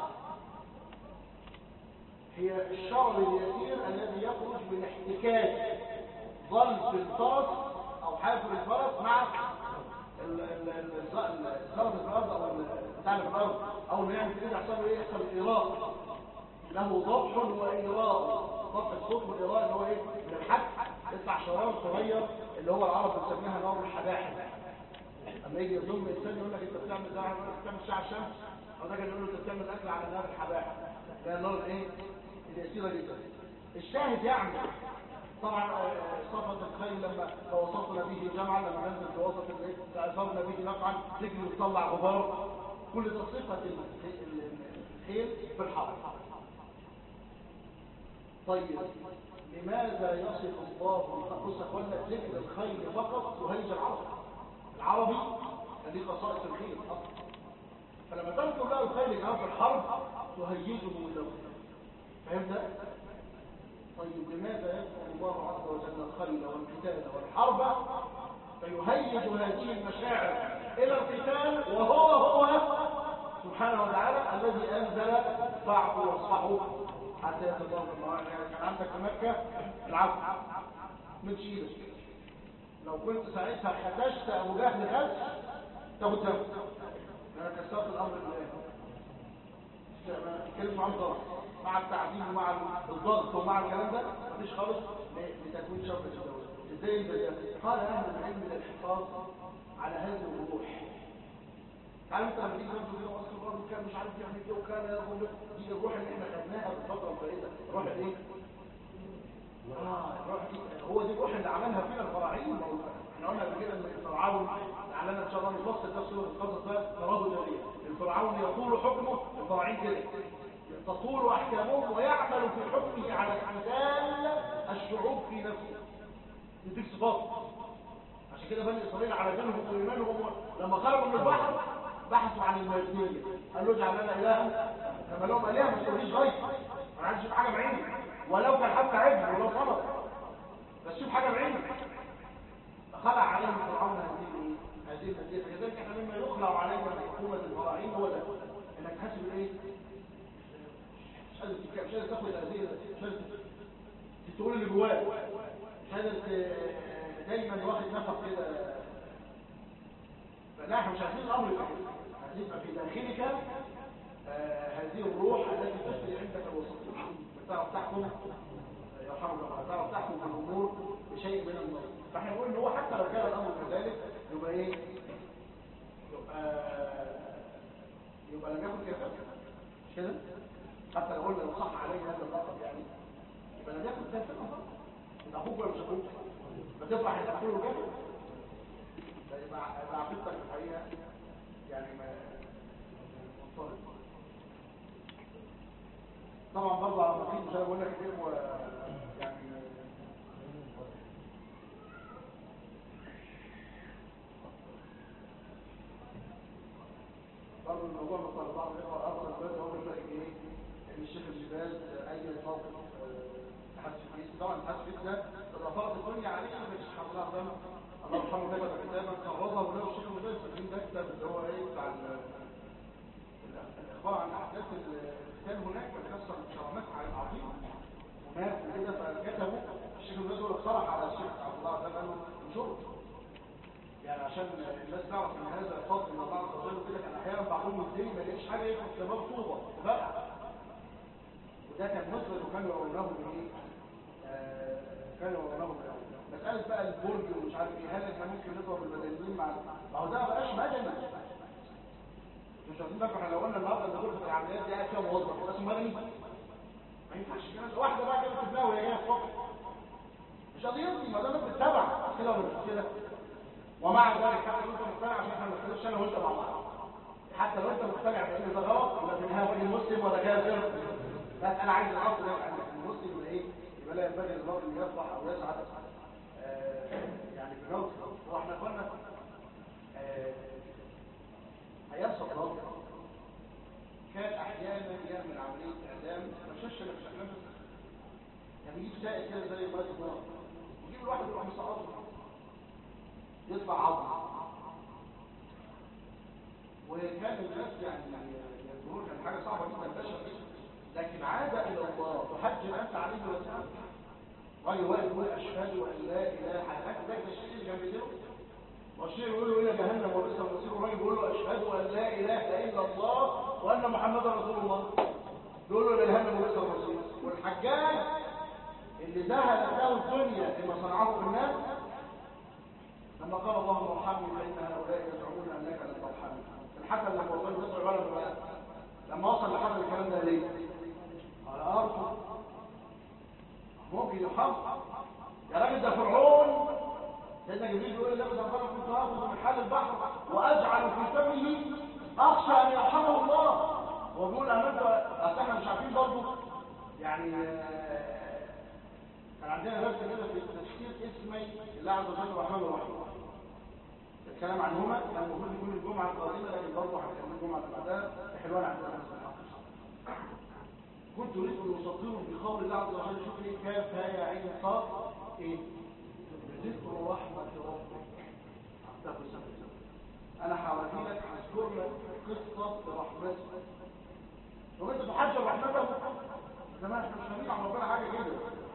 هي الشر اليسير الذي يخرج من احتكاك ظلف الفرس او حافر الفرس مع الزلط في الارض او الثعلب في الارض اول ما يعمل كده يحصل له ايه يحصل ايراء له ضبح وايراء ضبح الصوت والايراء اللي هو ايه من الحك يطلع شرار صغير اللي هو العرب بتسميها نار الحباحب اما يجي يضم انسان يقول لك انت بتعمل ده بتعمل ساعه الشمس او ده كان يقول له انت بتعمل اكل على نار الحباحب ده نار ايه اليسيره جدا الشاهد يعني طبعا صفة الخيل لما توسطنا به جمعا لما ننزل في وسط فأثرنا به نقعا رجل يطلع غبار كل ده صفة الخيل في الحرب طيب لماذا يصف الله بص يا اخوانا ذكر الخيل فقط يهيج العرب العربي هذه خصائص الخيل اصلا فلما تذكر له الخيل كان في الحرب تهيجه له فهمت طيب لماذا يذكر الله عز وجل الخيل والقتال والحرب فيهيج هذه المشاعر الى القتال وهو هو سبحانه وتعالى الذي انزل فاعفوا واصفحوا حتى يتضرب الله يعني كان عندك في مكه العفو من شيلك لو كنت ساعتها خدشت ابو جهل خدش تاخد دم انا كسرت الامر بالله كلمه عن ضغط مع التعذيب ومع الضغط ومع الكلام ده مفيش خالص لتكوين شوكه الدوله ازاي ده قال اهل العلم للحفاظ على هذه الروح تعالوا انت لما تيجي تنظر كده اصل الراجل كان مش عارف يعمل ايه وكان يقول دي الروح اللي احنا خدناها في الفتره الفائته الروح الايه؟ اه الروح دي هو دي الروح اللي عملها فينا الفراعين احنا قلنا قبل كده ان الفرعون لعلنا ان شاء الله نفصل تفسير القصص ده تراد جاريه الفرعون يطول حكمه الفراعين كده تطول احكامهم ويعمل في حكمه على امثال الشعوب في نفسه يديك صفات عشان كده بني اسرائيل على جنهم وايمانهم لما خرجوا من البحر بحثوا عن الماديه قالوا اجعل لنا الها كما لهم الهه ما تقوليش غير ما عادش حاجه بعيني ولو كان حتى عبد ولو صمت بس شوف حاجه بعيني فخلع عليهم فرعون هذه هذه الماديه فكذلك احنا مما يخلع علينا من حكومه الفراعين هو ده انك تحاسب ايه مش قادر مش قادر تاخد هذه مش قادر تقول اللي جواك مش قادر دايما واخد نفس كده فنحن مش عايزين الامر يبقى هتبقى في داخلك آه هذه الروح التي تجري عندك الوسطيه بتعرف تحكم يرحمك الله بتعرف تحكم في الامور بشيء من النظر فاحنا نقول ان هو حتى لو كان الامر كذلك يبقى ايه يبقى يبقى لم يكن كافر مش كده حتى لو قلنا لو صح عليه هذا اللقب يعني يبقى لم يكن كافر انت اخوك ولا مش اخوك بتفرح ان اخوه كافر يبقى يبقى عقيدتك الحقيقه يعني ما منطلق طبعا برضه على النقيض مش انا بقول لك ايه و يعني برضه الموضوع مختلف بعض الاخوه ارسل بس هو بيقول لك ايه ان الشيخ الجبال اي موقف تحدث فيه طبعا التحدث ده تضافرت الدنيا عليه مش حصلها ده الله يرحمه كتب كتابا قرضه له الشيخ الجبال فاكرين ده كتاب اللي هو ايه بتاع الاخبار عن احداث كان هناك بتحصل كرامات عظيمه هناك وكده فكتبوا الشيخ الجبال هو اقترح على الشيخ عبد الله ده قال له انشره يعني عشان الناس تعرف ان هذا فضل من الله عز وجل كده كان احيانا بعضهم الدين ما لقيش حاجه ياخد كباب طوبه بقى وده كان مثبت وكانوا يقولونه بايه آه كانوا يقولونه مساله بقى البرج ومش عارف ايه هل احنا ممكن نضرب المدنيين مع ما هو ده ما بقاش مدني مش عايزين نفكر احنا لو قلنا النهارده ان غرفه العمليات دي قاعد فيها موظف يبقى اسمه مدني ما ينفعش كده واحده بقى كده في دماغها وهي جايه الصبح مش قضيتي ما دام بتتابع كده ولا مش كده ومع ذلك حتى لو انت مقتنع عشان احنا ما نختلفش انا وانت مع بعض حتى لو انت مقتنع بان ده غلط ولا في النهايه راجل مسلم ولا كافر بس انا عايز الاصل ده يعني المسلم يبقى ايه يبقى لا ينبغي للراجل يفرح او يسعد آه يعني بموت واحنا قلنا آه ايام صدام كان احيانا يعمل عمليه اعدام ما شافش الا في شكلها يعني يجيب سائل كده زي بلد النار يجيب الواحد يروح مسقطه يطلع عظم وكان الناس يعني يذكرون كان حاجه صعبه جدا البشر لكن عاد الى الله تحجر انت عليه وسلم راجل واقف يقول اشهد ان لا اله الا انت ده الشيء اللي كان بيديره والشيء يقول له الى جهنم وبئس المصير والراجل بيقول له اشهد ان لا اله الا الله وان محمدا رسول الله بيقول له الى جهنم وبئس المصير والحجاج اللي ذهبت له الدنيا لما صنعه في الناس لما قال اللهم ارحمني فان هؤلاء يزعمون انك لن ترحمني الحسن لما وصل مصر ولا بقى لما وصل لحد الكلام ده ليه قال ارجو ممكن يرحم يا راجل ده فرعون سيدنا جبريل بيقول لك ده انا كنت اخذ من حال البحر واجعل في فمه اخشى ان يرحمه الله وبيقول امنت اصل احنا مش عارفين برضه يعني كان عندنا درس كده في تفسير اسمي الله عز وجل الرحمن الرحيم الكلام عنهما كان المفروض يكون الجمعه القادمه لكن برضه هنخليه الجمعه اللي بعدها في حلوان عندنا درس الحق كنت اريد ان اصدره بقول الله عز وجل شوف ايه كاف ها يا عين صاد ايه ذكر رحمه ربك عبده سبحانه انا حاولت لك هذكر لك قصه رحمته لو انت تحجر رحمته زمان احنا مش فاهمين عن ربنا حاجه كده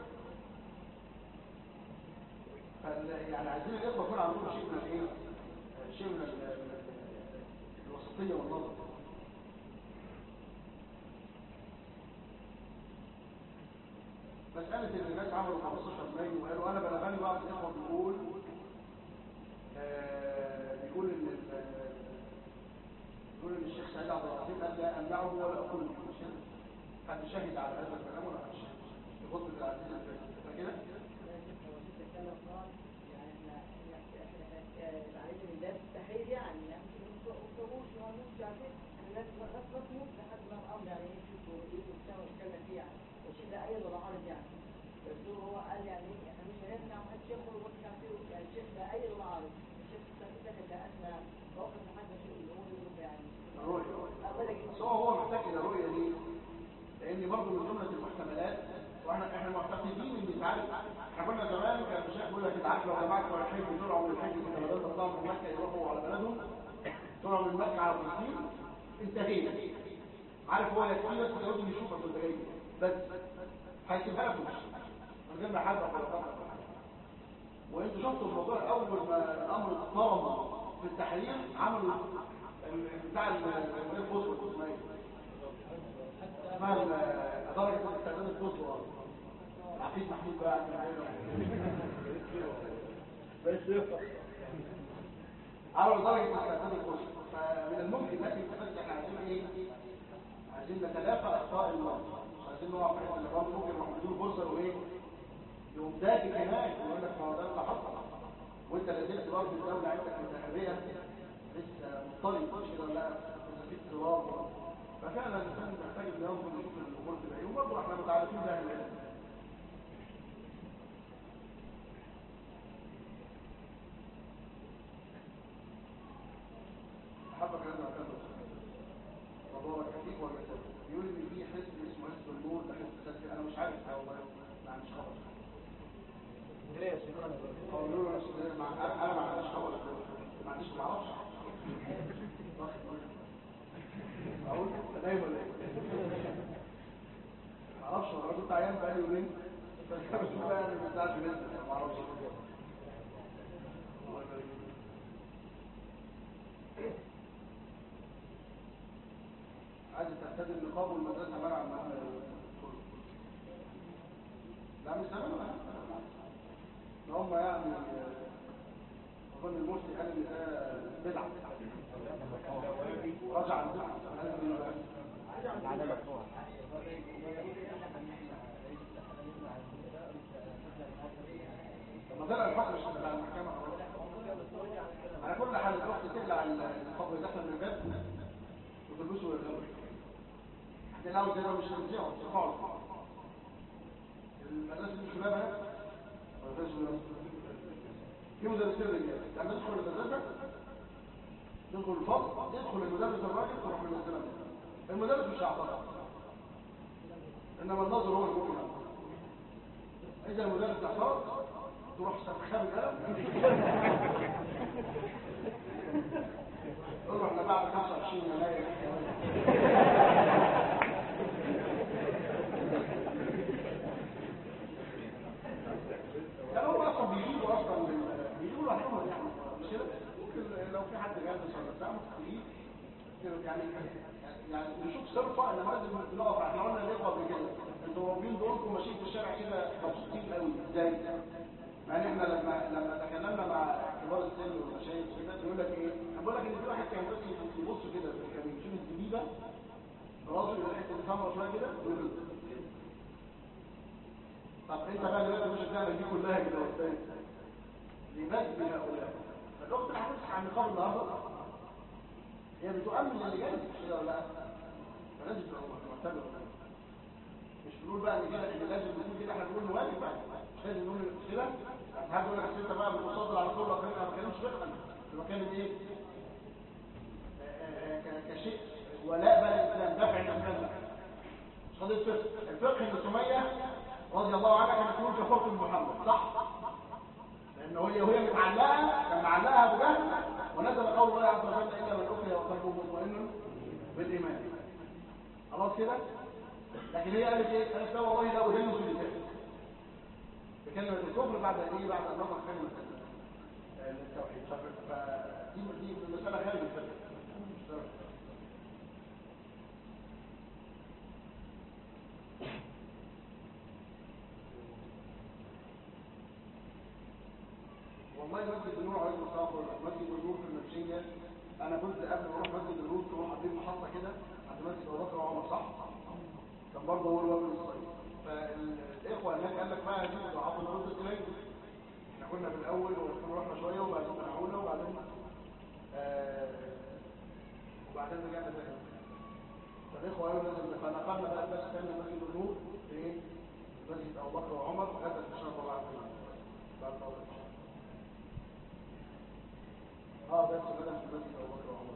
فال- يعني عايزين الاخوه يكون عندهم شيء من الايه شيء من ال- الوسطيه والنظر مسألة إن الناس عملوا 15 مايو وقالوا أنا بلغني بعض الإخوة بيقول آه، بيقول إن ال- بيقول إن الشيخ سعيد عبد العظيم قال لا أمنعه ولا أقول له مش كده؟ حد شهد على هذا الكلام ولا حد شهد؟ في خطبة العزيز اللي فاتت فاكرة؟ هو قال يعني احنا مش هنمنع محدش يدخل ومحدش يعمل يعني الشيخ ده اي العارض الشيخ ده كده احنا موقف محدش يقول له يعني الرؤية بس هو هو محتاج إلى رؤية ليه؟ لأن برضه من جملة المحتملات واحنا احنا معتقدين ان انت عارف احنا كنا زمان كان الشيخ بيقول لك انت عارف لو جماعه بتوع الحج طلعوا من الحج كده بدل ما يطلعوا من مكه يروحوا على بلدهم طلعوا من مكه على فلسطين انتهينا عارف هو يكفي بس يقعد يشوفك وانت جاي بس هيسيبها لكم من غير ما حد ولا طبعا وانتوا شفتوا الموضوع اول ما الامر اتطرم في التحرير عملوا ال- بتاع الفوسفور اسمها ايه؟ اسمها ال- درجه استخدام الفوسفور العقيد محمود بقى بس عملوا درجه استخدام الفوسفور فمن الممكن لكن بس احنا عايزين ايه؟ عايزين نتلافى اخطاء المرض مش عايزين نقع في حته اللي برضه ممكن نروح نديله فرصه وايه؟ يقوم داخل هناك ويقول لك ما هو ده اللي حصل وانت لازلت برضه الدوله عندك متهريه لسه مضطرب مش كده ولا لا اذا في اضطراب ففعلا الانسان محتاج ان ينظر يشوف الامور تبقى وبرضه احنا متعرفين ده اهل العلم حبك انا كده وبارك فيك ولا كده يقول ان في حزب اسمه حزب النور ده حزب سلفي انا مش عارف هو ما عنديش خبر هو بيقولوا أصل ما- انا أنا ما عنديش خبر ما عنديش ما اعرفش اقول انت نايم ولا ايه ما اعرفش انا كنت عيان بقالي يومين فكرت بقى انا من ساعه بنزل ما اعرفش الله يبارك فيك. عايز ترتدي النقاب والمدرسه منع من لا مش زمان ولا ان هم يعني اظن المفتي قال ان ده بدعه ورجع عن بدعه قال ان لما طلع الحكم مش بتاع المحكمه خلاص. على كل حال الاخت تقلع النقاب ويدخل من الباب وتلبسه ويرجعه ده لو كده مش هتنزعه ترفعه المدرسه دي شبابها ولا فيهاش شباب؟ في مدرسين رجاله لما تدخل المدرسه تدخل الفصل يدخل المدرس الراجل تروح من الزلمه المدرس مش هيعترض انما النظر هو اللي ممكن يعترض اذا المدرس اعترض تروح سخاب القلم تقول له احنا بعد 25 يناير كان هو اصلا بيجيبوا اصلا من بيجيبوا لوحدهم يعني مش كده ممكن لو في حد جالس ولا بتاع ممكن يجيب كده يعني يعني نشوف صرفه انما لازم نقف احنا قلنا الاخوه قبل كده انتوا رابين دوركم ماشيين في الشارع كده مبسوطين قوي ازاي؟ مع ان احنا لما لما تكلمنا مع كبار السن والمشايخ كده بيقول لك ايه؟ انا بقول لك ان في واحد كان بس يبص كده كان يشوف الزبيبه راسه يلاقي حته سمرا شويه كده ويقول طب انت بقى دلوقتي مش هتعمل دي كلها كده وازاي لباس بهؤلاء فالاخت اللي هتمسك عن نقاب النهارده هي بتؤمن اللي جاي مش كده ولا لا فلازم تبقى معتبر مش بنقول بقى ان كده ان لازم نكون كده احنا بنقول نواجه بقى مش لازم نقول كده يعني حد يقول لك أصل انت بقى بتصدر على كل الاخرين انا ما بتكلمش فقها انا بتكلم ايه آه، آه، ك- كشيء ولاء بقى الاسلام دفع الاسلام بقى مش قضيه فقه الفقه ان سميه رضي الله عنها كانت تقول كفرت بمحمد صح لان هي وهي متعلقه كان معلقها ابو جهل ونزل قول الله عز وجل الا من اكره وقلبه مطمئن بالايمان خلاص كده لكن هي قالت ايه قالت لا والله لا ادنس لله بكلمه الكفر بعد ايه بعد ان نطق كلمه ال- التوحيد ف- فدي دي مساله خارج الفقه مش فارق. والله مسجد النور عايز مسافر مسجد النور في المنشيه انا كنت قبل ما اروح مسجد النور تروح عند محطه كده عند مسجد ابو بكر وعمر صح كان برضه هو الواد من الصيف فالاخوه هناك قال لك بقى دي ضعاف الرد الكلام احنا كنا في الاول ورحنا رحنا شويه وبعدين منعونا وبعدين آه وبعدين رجعنا تاني فالاخوه قالوا لازم فنقلنا بقى الناس تاني مسجد النور في ايه؟ مسجد ابو بكر وعمر هذا اكتشاف الله عز وجل بعد ما وصلنا. اه بس بدل في مسجد ابو بكر وعمر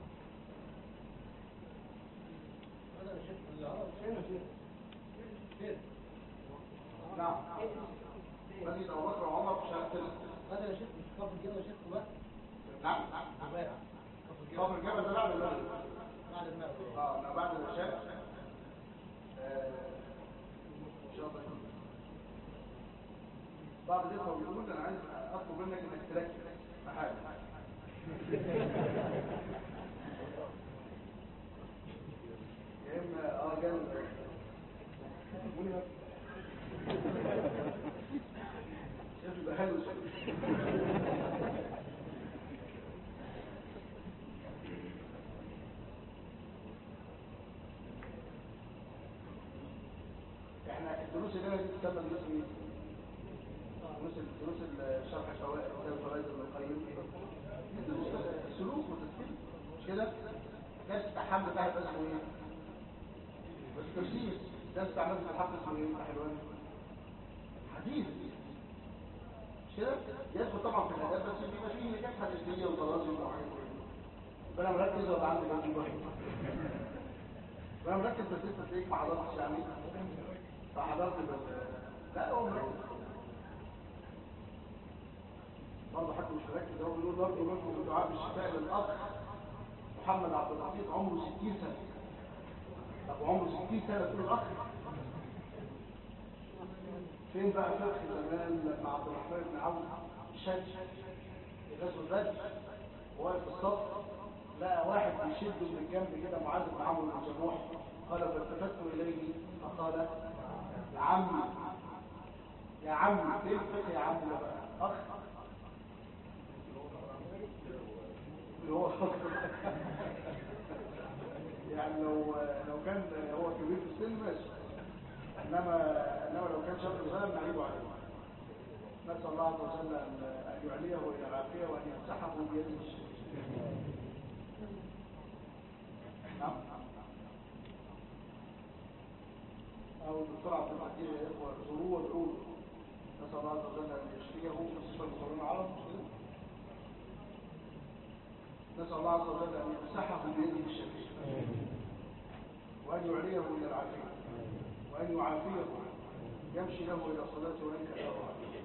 هذا الشيخ فين الشيخ؟ فين؟ نعم مسجد ابو بكر وعمر في شارع تلك هذا الشيخ مش كفر الجبل يا شيخ كمان؟ نعم ربيع كفر كفر الجبل ده بعد المغرب بعد المغرب اه أنا بعد العشاء آه، ان شاء الله يكون. بعض الاخوه بيقولوا لي انا عايز اطلب منك انك تركز في حاجه يا اما اه قال شايف يبقى حلو شوية. احنا الدروس اللي انا دي تسمى دروس مين؟ دروس دروس الشرح الفوائد كتاب الفوائد ابن القيم دروس سلوك وتسليم مش كده؟ درس بتاع حمد بتاع يبقى اسمه ايه؟ بس تفسير درس بتاع مادة الحق اسمه ايه؟ بتاع حلوان حديث مش كده؟ يدخل طبعا في الاداب بس بيبقى فيه نكات حديثيه وتراجم وحاجات كده فانا مركز ولا عندي جنب واحد فانا مركز بس انت تلاقيك ما حضرتش يعني فحضرت بس لا هو مركز برضه حد مش مركز هو بيقول برضه منكم الدعاء بالشفاء للاخ محمد عبد اللطيف عمره 60 سنه طب عمره 60 سنه تقول الاخ فين بقى فقه زمان لما عبد الرحمن بن عوف شد في غزوه بدر وواقف في الصف لقى واحد بيشده من الجنب كده معاذ بن عمرو بن جموح قال فالتفت اليه فقال يا عمي يا عمي فين الفقه يا عمي ده بقى اخ اللي هو يعني لو لو كان هو كبير في السن ماشي انما انما لو كان شاب صغير نعيبه عليه نسال الله عز وجل ان ان يعليه الى العافيه وان يمسحه بيده الشريف نعم او الدكتور عبد الحكيم يا اخوه زوروه وادعوه له. نسال الله عز وجل ان يشفيه مستشفى المصابين العرب مش كده؟ نسال الله عز وجل ان يمسحه بيده الشريف وان يعليه الى العافيه وأن يعافيه يمشي له إلى صلاته وينكى له عليه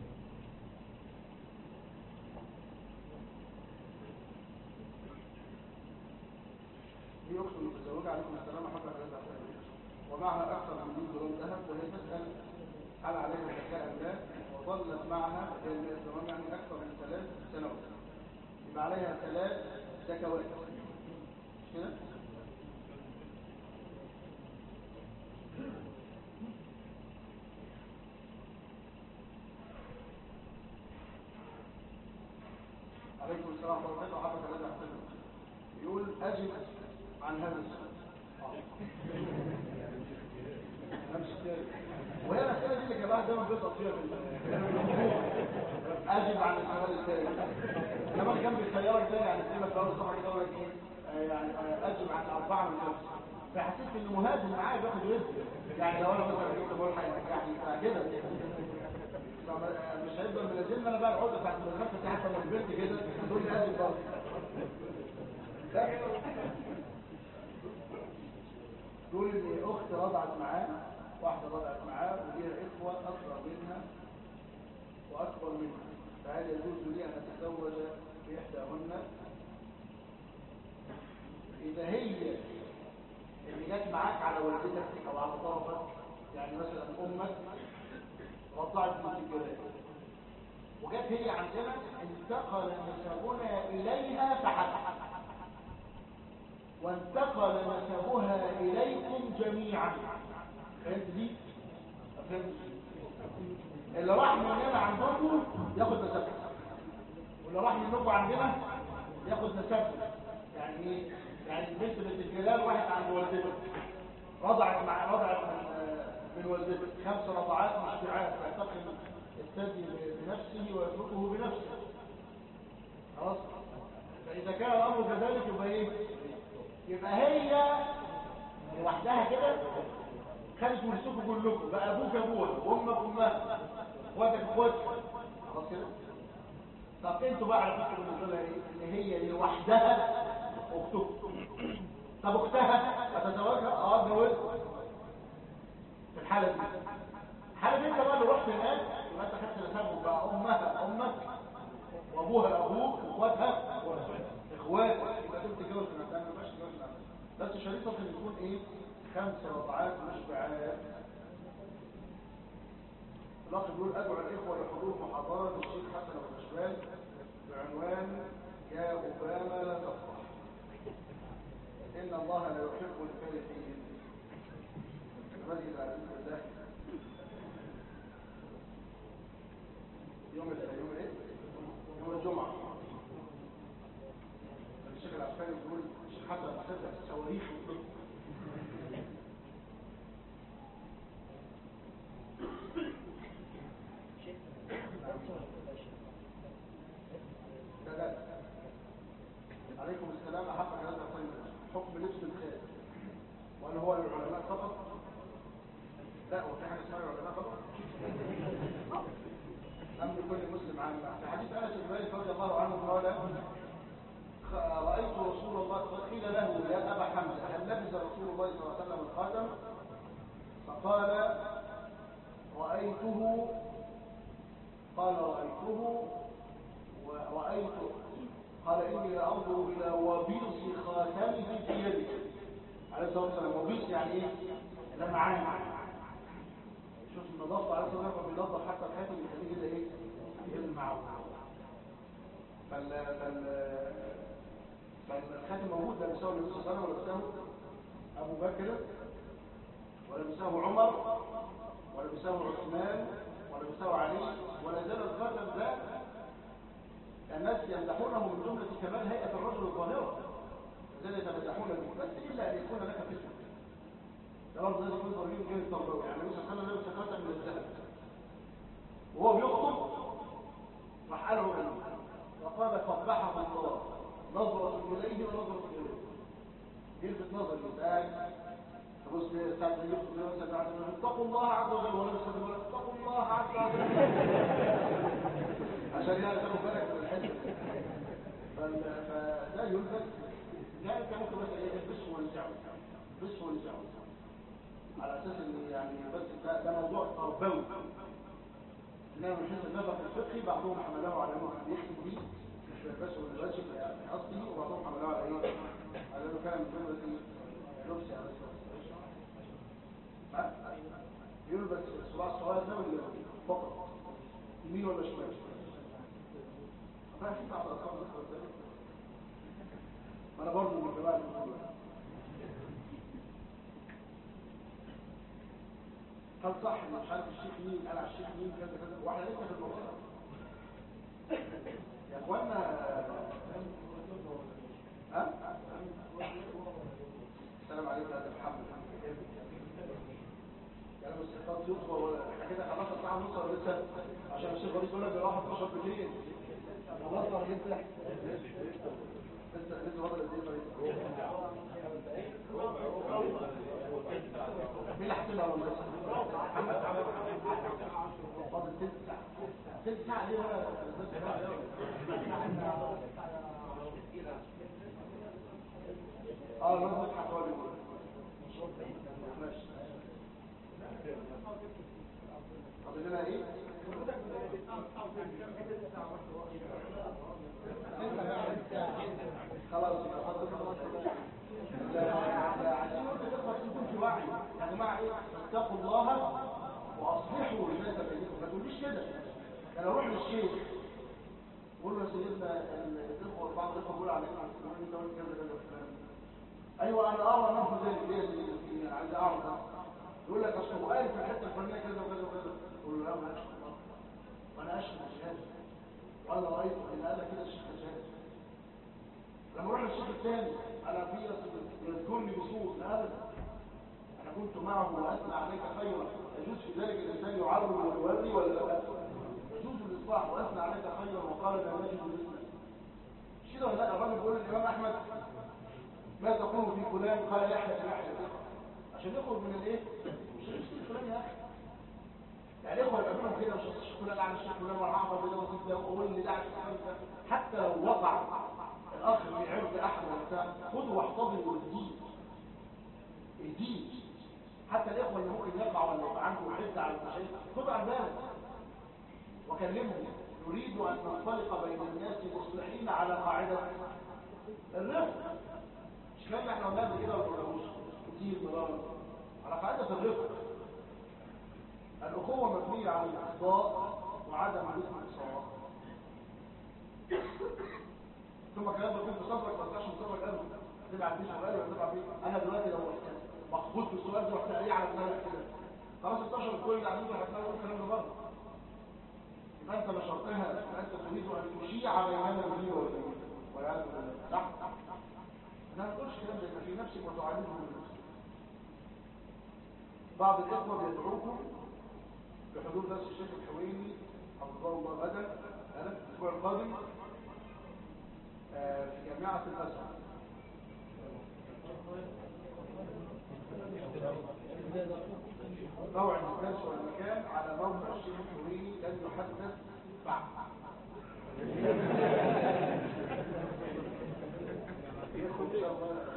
دي أخت متزوجة عليكم السلام حتى ثلاثة أحلام ومعها أكثر من 100 جرام ذهب وهي تسأل هل عليها زكاة أم لا وظلت معها لأن الزمان يعني أكثر من ثلاث سنوات يبقى عليها ثلاث زكوات مش كده؟ عليكم السلام ورحمة الله وبركاته حتى ثلاثة أحسن يقول أجب عن هذا السؤال نفس التالي وهي الأسئلة دي اللي جماعة دايما بيسقط فيها في أجب عن السؤال الثاني إنما اللي كان بيخيرك تاني عن السنة في أول صفحة كده يقول لك إيه آه، يعني آه، أجب عن أربعة من خمسة فحسيت انه مهاجم معايا بياخد رزق يعني لو انا مثلا جبت بقول هينجحني فكده مش هيفضل ملازمني انا بقى العقده بتاعت المدرسه دي حتى لما كبرت كده تقول لي ادي برضه تقول ان اخت رضعت معاه واحده رضعت معاه وليها اخوه اصغر منها واكبر منها فهل يجوز لي ان اتزوج باحداهن اذا هي اللي جت معاك على والدتك او على طرفك يعني مثلا امك رضعت بنت الجلال وجت هي عندنا انتقل نسبنا اليها فحسب وانتقل نسبها اليكم جميعا فهمت دي فهمت اللي راح مننا عندكم ياخد نسبها واللي راح منكم عندنا ياخد نسبها يعني ايه يعني البنت بنت الجلال راحت عند والدتك رضعت مع رضعت من من والدتك خمس رضعات مشبعات يعتقد الثدي بنفسه ويتركه بنفسه خلاص فاذا كان الامر كذلك يبقى ايه يبقى هي لوحدها كده خدت ورثكم كلكم بقى ابوك ابوها وامك امها اخواتك اخواتك خلاص كده طب انتوا بقى على فكره بالنسبه لها ايه ان هي لوحدها اختكم طب اختها هتتزوجها اه اتجوزها في الحاله دي الحاله دي انت بقى اللي رحت هناك يبقى انت خدت نسبهم بقى امها امك وابوها ابوك واخواتها اخواتك يبقى دول تتجوز من عندها ما ينفعش تتجوز من عندها بس شريطه ان يكون ايه خمس رضعات مشبعات الاخ بيقول ادعو الاخوه لحضور محاضره للشيخ حسن ابو الاشبال بعنوان يا اوباما لا تفرح ان الله لا يحب الفرحين المسجد العزيز بالله يوم ال- يوم ايه يوم الجمعه الشيخ العسكري بيقول الشيخ حسن مصدق الصواريخ والطب لا لا عليكم السلام أحبك هذا الطيب حكم لبس الخير وهل هو للعلماء فقط لا هو في حاجة اسمها العلماء فقط أم لكل مسلم عامة في حديث أنس بن مالك رضي الله عنه قال خ- رأيت رسول الله قيل له يا أبا حمزة هل لبس رسول الله صلى الله عليه وسلم الخاتم فقال رأيته قال رأيته ورأيت قال إني لأنظر إلى وبيص خاتمه في يدي عليه الصلاة والسلام وبيص يعني إيه؟ لمعان شوف النظافة عليه الصلاة والسلام بينظف حتى الخاتم يخليه كده إيه؟ يلمع فال فال فالخاتم موجود لا بيساوي النبي صلى الله عليه وسلم ولا بيساوي أبو بكر ولا بيساوي عمر ولا بيساوي عثمان ولا بيساوي علي ولا زال الخاتم ده الناس يمدحونه من جملة كمال هيئة الرجل الظاهرة لذلك يتمدحون به بس إلا أن يكون لك فتنة ده برضه لازم يكون ضريب غير التربوي يعني النبي صلى الله عليه وسلم لبس خاتم من الذهب وهو بيخطب راح قال له وقال قبحه الله نظرة إليه ونظرة إليه يلفت نظري يسأل تبص ساعة اللي يخطب مثلا بعد ما اتقوا الله عز وجل ولا يستخدم اتقوا الله عز وجل عشان يعني تاخد بالك من الحته فال- فده يلبس ده انت ممكن مثلا ايه البسه ونزعه البسه ونزعه على اساس ان يعني بس ده, ده موضوع تربوي انما من حيث النظر الفقهي بعضهم حمله على انه كان يختم بيه مش بيلبسه من الوجه في اصله وبعضهم حمله على ايه على انه كان من جمله لبس على الاساس ها؟ يلبس الصباع الصغير ده ولا فقط يمين ولا شمال ما في بعض الأطفال ذكر ذلك ما أنا برضه من الجماعة المسلمين هل صح إن مش عارف الشيخ مين قال على الشيخ مين كذا كذا واحنا لسه في الموضوع يا اخوانا ها السلام عليكم يا محمد كلام الصفات يطوى ولا احنا كده خلاص الساعه ونص ولا لسه عشان الشيخ وليد يقول لك بيروح 12 بالليل خلاص ولا لسه لسه لسه فاضل قد ايه طيب؟ مين اللي حاسبها ولا لسه؟ فاضل تلت ساعة تلت ساعة ليه ولا تلت ساعة؟ اه لازم نضحك ولا ماشي فاضل لنا ايه؟ خلاص عشان نقول للإخوة يكون في وعي يا جماعة ايه اتقوا الله واصلحوا لذات بينكم ما تقوليش كده انا اروح للشيخ قول له يا سيدنا الاخوه بعض الاخوه بيقولوا عليك يقولوا انت قلت كذا كذا فلان ايوه انا ارى منه ذلك ليه يا سيدي عايز اعرف يقول لك اصل هو قال في الحته الفلانيه كذا وكذا وكذا قول له لا ما اشهد الله وانا اشهد الشهاده وانا رايت ان قال كده الشيخ الشهاده لما اروح للشيخ الثاني انا في يذكرني بصوت لا ابدا انا كنت معه واثنى عليك خيرا يجوز في ذلك الانسان يعرض ويوري ولا لا يجوز الاصلاح واثنى عليك خيرا وقال لا نجد مثلك مش كده ولا لا الراجل بيقول للامام احمد ما تقول في فلان قال يحيى بن يحيى عشان يخرج من الايه مش الشيخ فلان يا اخي يعني اخوه يبقى منهم كده مش الشيخ فلان على الشيخ فلان ولا حافظ ده وسيب ده وقول اللي ده على الشيخ ده حتى لو وقع الاخ في عرض احد ولا بتاع خده واحتضنه والدين الدين حتى الاخوه اللي ممكن يقع ولا يبقى عنده حده على المشايخ خد عن بالك وكلمهم نريد ان ننطلق بين الناس مصلحين على قاعده الرفق مش كلام احنا قلنا كده ولا قلناهوش كتير مرارا على قاعده الرفق الاخوه مبنيه على الاخطاء وعدم الاستقصاء ثم كلام بيكون في صدرك ما تبقاش في صدرك ابدا تبعت بيه سؤال ولا تبعت بيه انا دلوقتي لو مخبوط في السؤال ده رحت قايل على دماغك كده خلاص انتشر الكل اللي قاعدين هتلاقوا الكلام ده برضه يبقى انت نشرتها انت تريد ان تشيع بيننا الدين والدين والعياذ بالله صح؟ انا ما تقولش كلام زي في نفسك وتعالجه من نفسك بعض الاخوه بيدعوكم بحضور درس الشيخ الحويني حفظه الله غدا الاسبوع القادم آه في جامعه الازهر موعد الدرس والمكان على موقع الشيخ الحويني لن يحدث بعد يدخل ان شاء الله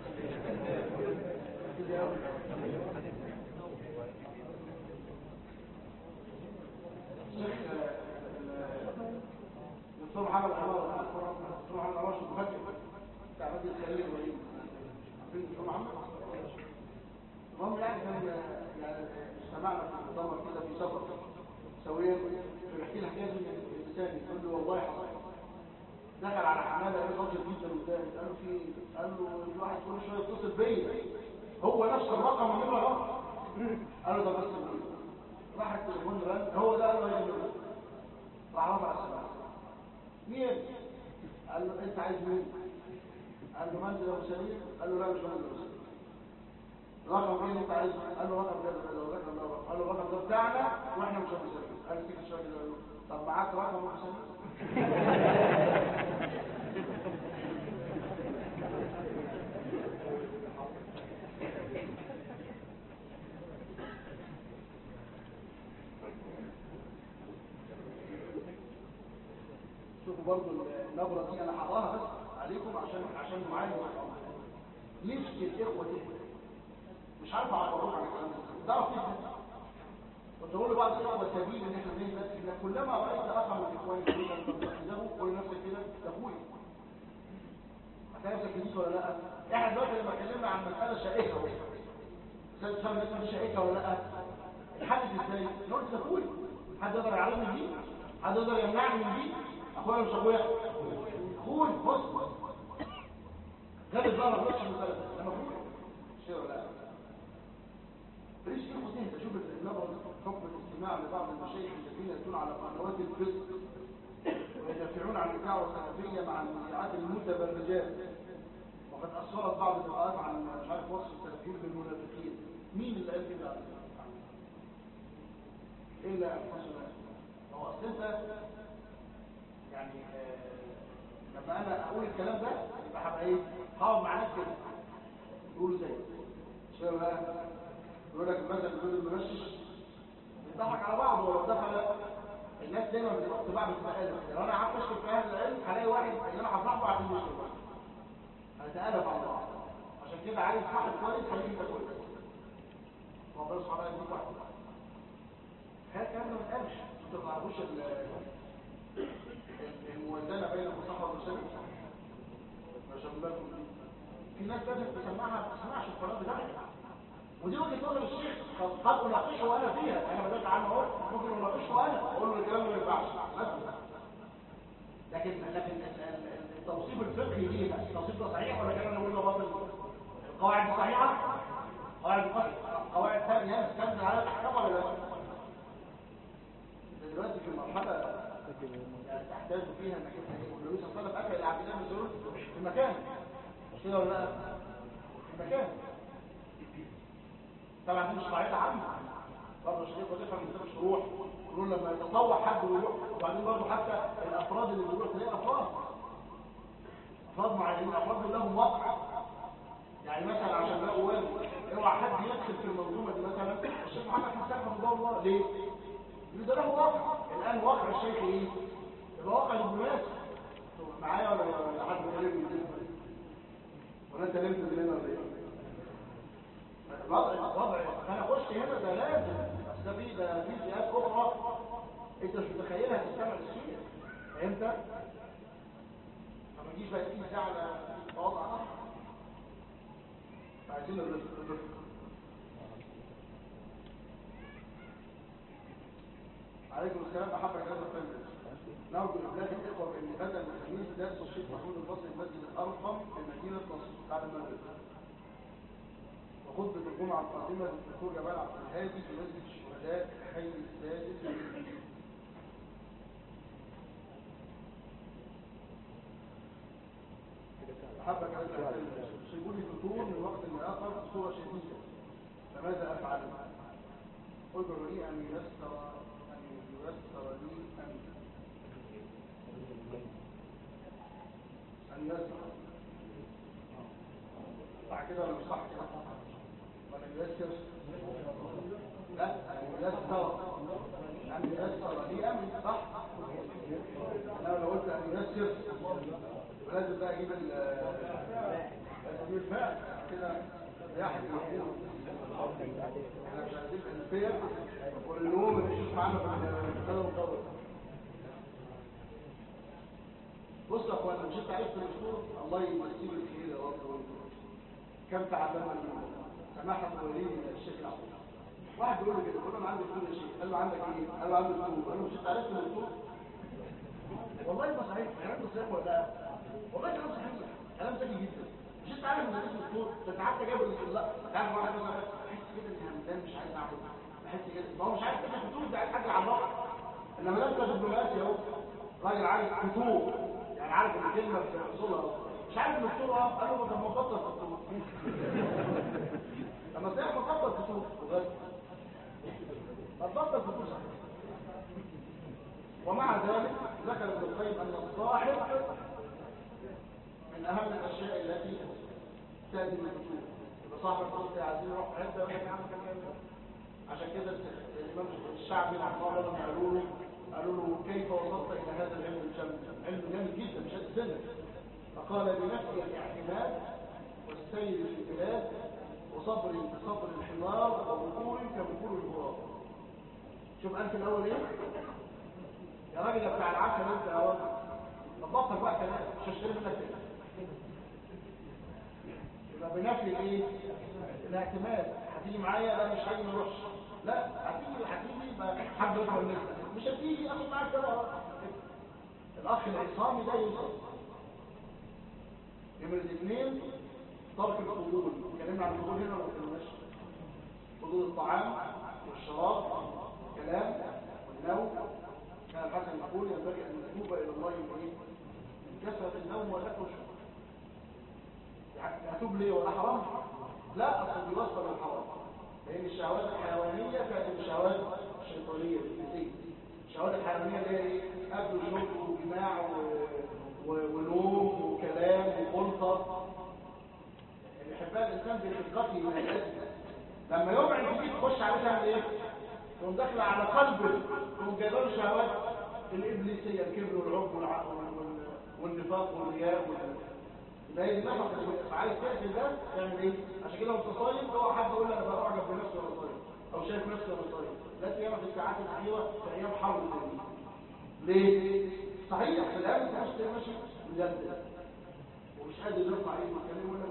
دكتور محمد عمار دكتور محمد عمار شو مفكر بتاع مجلس الخليل الوليد عارفين دكتور محمد المهم يعني كان يعني اجتمعنا في مؤتمر كده في سفر سويا فبيحكي لي حكايه من لساني يقول له والله حصل دخل على حماده لقى راجل جدا قدامي قال له في ايه؟ قال له الواحد كل شويه يتصل بيا هو نفس الرقم من رقم قال له ده بس بيه. راح التليفون رن هو ده قال له يا جماعه راح رفع السماعه مين قال له انت عايز مين قال له منزل ابو سليم قال له لا مش منزل ابو سليم رقم ايه اللي انت عايزه قال له رقم كذا كذا والرقم ده رقم. قال له الرقم ده بتاعنا واحنا مش ابو سليم قال له سكت شويه كده قال له طب معاك رقم ابو سليم شوفوا برضو النبرة دي انا هقراها بس عليكم عشان عشان نعالج الامر نفسي الاخوه تهدى مش عارف اعبرهم عن الكلام ده تعرف تهدى كنت بقول لبعض الاخوه سبيل ان احنا نهدى ان كلما رايت اخا من اخواني يريد ان تتخذه قول لنفسك كده ده اخويا هتلاقي نفسك جديد ولا لا احنا دلوقتي لما اتكلمنا عن مساله شائكه اهو مساله سبب الاسم دي شائكه ولا لا اتحدد ازاي نقول ده اخويا حد يقدر يعلمني دي حد يقدر يمنعني من دي اخويا مش اخويا اخويا بص غير بقى ما تقولش المساله لما اخويا شيء ولا لا ليش تاخد تهدى شوف النظر حكم الاستماع لبعض المشايخ الذين ياتون على قنوات الفيسبوك ويدافعون عن الدعوه السلفيه مع المذيعات المتبرجات وقد اصرت بعض اللقاءات عن مش عارف وصف السلفيين بالمنافقين مين اللي قال كده الا انفسنا هو اصل انت يعني آه لما انا اقول الكلام ده يبقى هبقى ايه هقعد مع ناس كده يقولوا زي شباب بقى يقول لك مثلا بيقول الممشش بيضحك على بعض ولو دخل الناس دايما بتحط بعض بتتقالب لو انا قعدت اشرب في اهل العلم هلاقي واحد اللي انا هصاحبه عشان يشرب هنتقالب على بعض عشان كده عايز صاحب كويس خليه يبقى كويس ربنا سبحانه وتعالى يديك واحد هذا الكلام ده ما اتقالش انتوا ما تعرفوش الموازنه بين المصحف والمسلم عشان بالكم في ناس لازم تسمعها ما تسمعش القرار بتاعها ودي وجهه نظر الشيخ قد اناقشه انا فيها انا بدات عنه اهو ممكن اناقشه انا اقول له الكلام ده ما ينفعش مثلا لكن لكن التوصيف الفقهي ليه التوصيف ده صحيح ولا كلام انا باطل القواعد صحيحه قواعد قواعد ثانيه تستند على الاحكام ولا لا دلوقتي في المرحله يعني تحتاج فيها انك انت والنبي صلى الله عليه وسلم اتى الى عبد الله بن مسعود في مكان مش كده ولا لا في مكان طبعا دي مش قاعده عامه برضه عشان يبقى تفهم ان ده مش روح يقول لما يتطوع حد ويروح وبعدين برضه حتى الافراد اللي بيروح تلاقي افراد افراد معينين افراد لهم وقع يعني مثلا عشان ده والد اوعى حد يدخل في المنظومه دي مثلا الشيخ محمد حسان رحمه الله ليه؟ يقول ده له واقع الان واقع الشيخ ايه؟ يبقى واقع الدبلوماسي معايا ولا ولا حد كلمني ولا انت نمت من هنا ولا ايه؟ الوضع الوضع انا اخش هنا ده لازم بس ده في ده في فئات اخرى انت مش متخيلها تستمع للشيء فهمت؟ فما تجيش بقى تيجي ساعه على تواضع صح عايزين الرزق الرزق عليكم السلام احبك هذا الفيلم نرجو ابلاغ الاخوه بان غدا الخميس درس الشيخ محمود البصري المسجد الارقم في مدينه نصر بعد المغرب وخطبه الجمعه القادمه للدكتور جمال عبد الهادي في مسجد الشهداء الحي السادس احبك هذا الفيلم يصيبوني فتور من وقت لاخر بصوره شديده فماذا افعل؟ ادعو لي ان ييسر ان ييسر لي ان ان يسر صح كده ولا مش صح كده؟ ولا ييسر؟ لا ان ييسر ان ييسر لي امري صح؟ انا لو قلت ان ييسر ولازم بقى اجيب ال لازم الفعل كده رياح المحمول احنا مش عايزين الفير والنوم اللي يشوف معانا في الكلام القوي بص يا اخوانا مش انت عرفت الاسطوره الله يمسيه بالخير يا رب كم تعلمنا منه سماحه ولي الشيخ العظيم واحد بيقول له كده بيقول له انا عندي دكتور يا شيخ قال له عندك ايه؟ قال له عندي دكتور قال له مش انت عرفت الدكتور والله ما صحيح الكلام ده صحيح ولا لا والله كلام صحيح كلام ذكي جدا مش انت عارف ان ده دكتور ده انت حتى جايب لا تعرف واحد مثلا بحس كده ان همدان مش عايز اعمل بحس كده ما هو مش عارف كده دكتور ده عايز حاجه على الله انما ده انت دبلوماسي اهو راجل عايز دكتور يعني عارف ان الكلمه في اصولها مش عارف الدكتور اه قال له طب ما تفضل دكتور لما تلاقي مفضل دكتور وبس اتفضل دكتور صحيح ومع ذلك ذكر ابن القيم ان الصاحب من اهم الاشياء التي تاتي من الفتور يبقى صاحب الفضل يا عايزين نروح حته ولا يا عم عشان كده الامام الشعبي رحمه الله لما قالوا له قالوا له كيف وصلت الى هذا العلم الجامد علم جامد جدا مش هتسنى فقال بنفي الاعتماد والسير في البلاد وصبر بصبر الحمار وبكور كبكور الغراب شوف انت الاول ايه يا راجل يا بتاع العسل انت يا راجل طب بطل بقى كلام مش هشتري منك كده يبقى بنفي الايه الاعتماد هتيجي معايا لا مش هاجي ما اروحش لا هتيجي هتيجي يبقى حد يفهم منك مش هتيجي اخد معاك كده الاخ العصامي ده يوصل نمرة اثنين ترك الفضول اتكلمنا عن الفضول هنا ولا ما اتكلمناش فضول الطعام والشراب والكلام والنوم كان الحسن يقول ينبغي ان نتوب الى الله من ايه؟ من كثره النوم والاكل والشرب هتوب ليه ولا حرام؟ لا اصل بيوصل للحرام لان الشهوات الحيوانيه تاتي بالشهوات الشيطانيه الجنسيه الشهوات الحيوانيه اللي هي ايه؟ اكل وشرب وجماع و... و... ونوم خلقته من العلم لما يوم تيجي تخش عليه تعمل ايه تقوم داخله على قلبه تقوم جايبه له شهوات الابليسيه الكبر والعب والع- وال- والنفاق والرياء وال ده ينفق عايز تقتل ده تعمل ايه عشان كده وانت صايم اوعى حد يقول لي انا بعجب بنفسي وانا صايم او شايف نفسي وانا صايم لا سيما في الساعات الاخيره في ايام حرب الدين ليه صحيح في الايام انت مش ماشي مجدد ومش قادر يرفع ايده ويتكلم ولا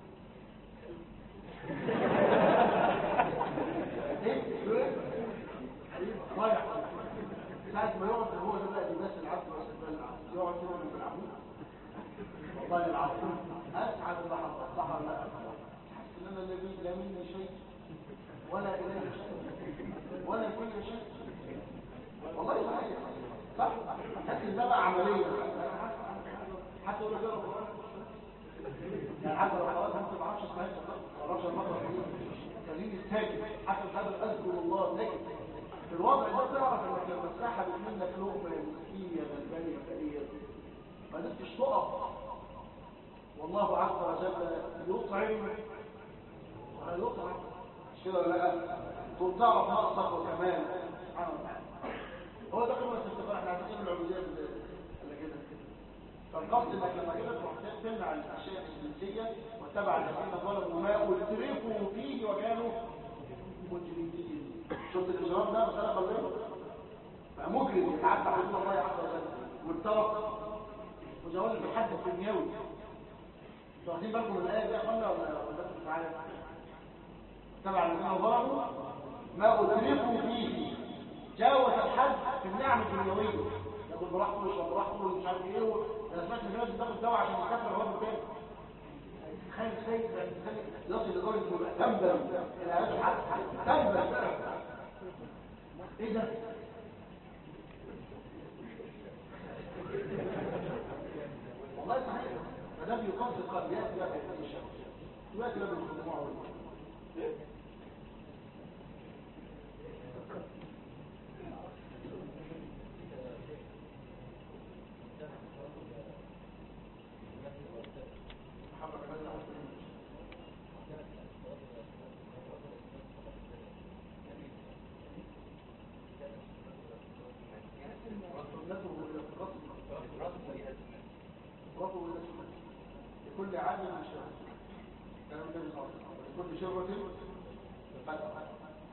ايه بتقول ايه رايح ساعة ما يقعد هو ده بقى بيمثل العبد ويستقبل العبد يقعد كده من العبد والله العظيم اسعد اللحظات صح ولا لا حاسس ان انا لا بي- لا مني شيء ولا الي شيء ولا كل شيء والله صحيح صح حاسس ان ده بقى عمليه حتى يقول لك اقرا القران يعني حتى لو خلاص انت ما اعرفش اسمها ما اعرفش المره خليني ساكت حتى مش قادر اذكر الله ساكت في الوضع ده تعرف انك لما اتسحبت منك لقمه يا مسكين يا غلبان يا فقير ما قدرتش تقف والله عز وجل يطعم ولا يطعم مش كده ولا لا تقوم تعرف نقصك وكمالك سبحانه وتعالى هو ده قمه الاستغفار احنا عايزين العبوديه اللي كده فالقصد انك لما كده تروح تمنع الاشياء الجنسيه واتبع الذين ظلموا ما اتركوا فيه وكانوا مجرمين شفت الاجرام ده مساله قلبيه بقى مجرم يتعدى حدود الله عز وجل والترك وجواز الحد الدنيوي انتوا واخدين بالكم من الايه دي يا اخوانا ولا ولا انتوا معايا تبع الذين ظلموا ما اتركوا فيه جاوز الحد في النعم الدنيويه ياخد براحته ويشرب براحته ومش عارف ايه و- انا سمعت ان الناس بتاخد دواء عشان يكفر الوزن تاني تخيل سيد يصل لدرجه انه يبقى تنبل الى هذا الحد تنبل ايه ده؟ والله صحيح فده بيقصد القلب ياتي بقى في الشمس ياتي بقى بالخضوع محمد عبد الله رسولته الى القصد رفضوا الى السنه لكل عام من شهر كلام النبي صلى الله عليه وسلم ولكل شربة قدر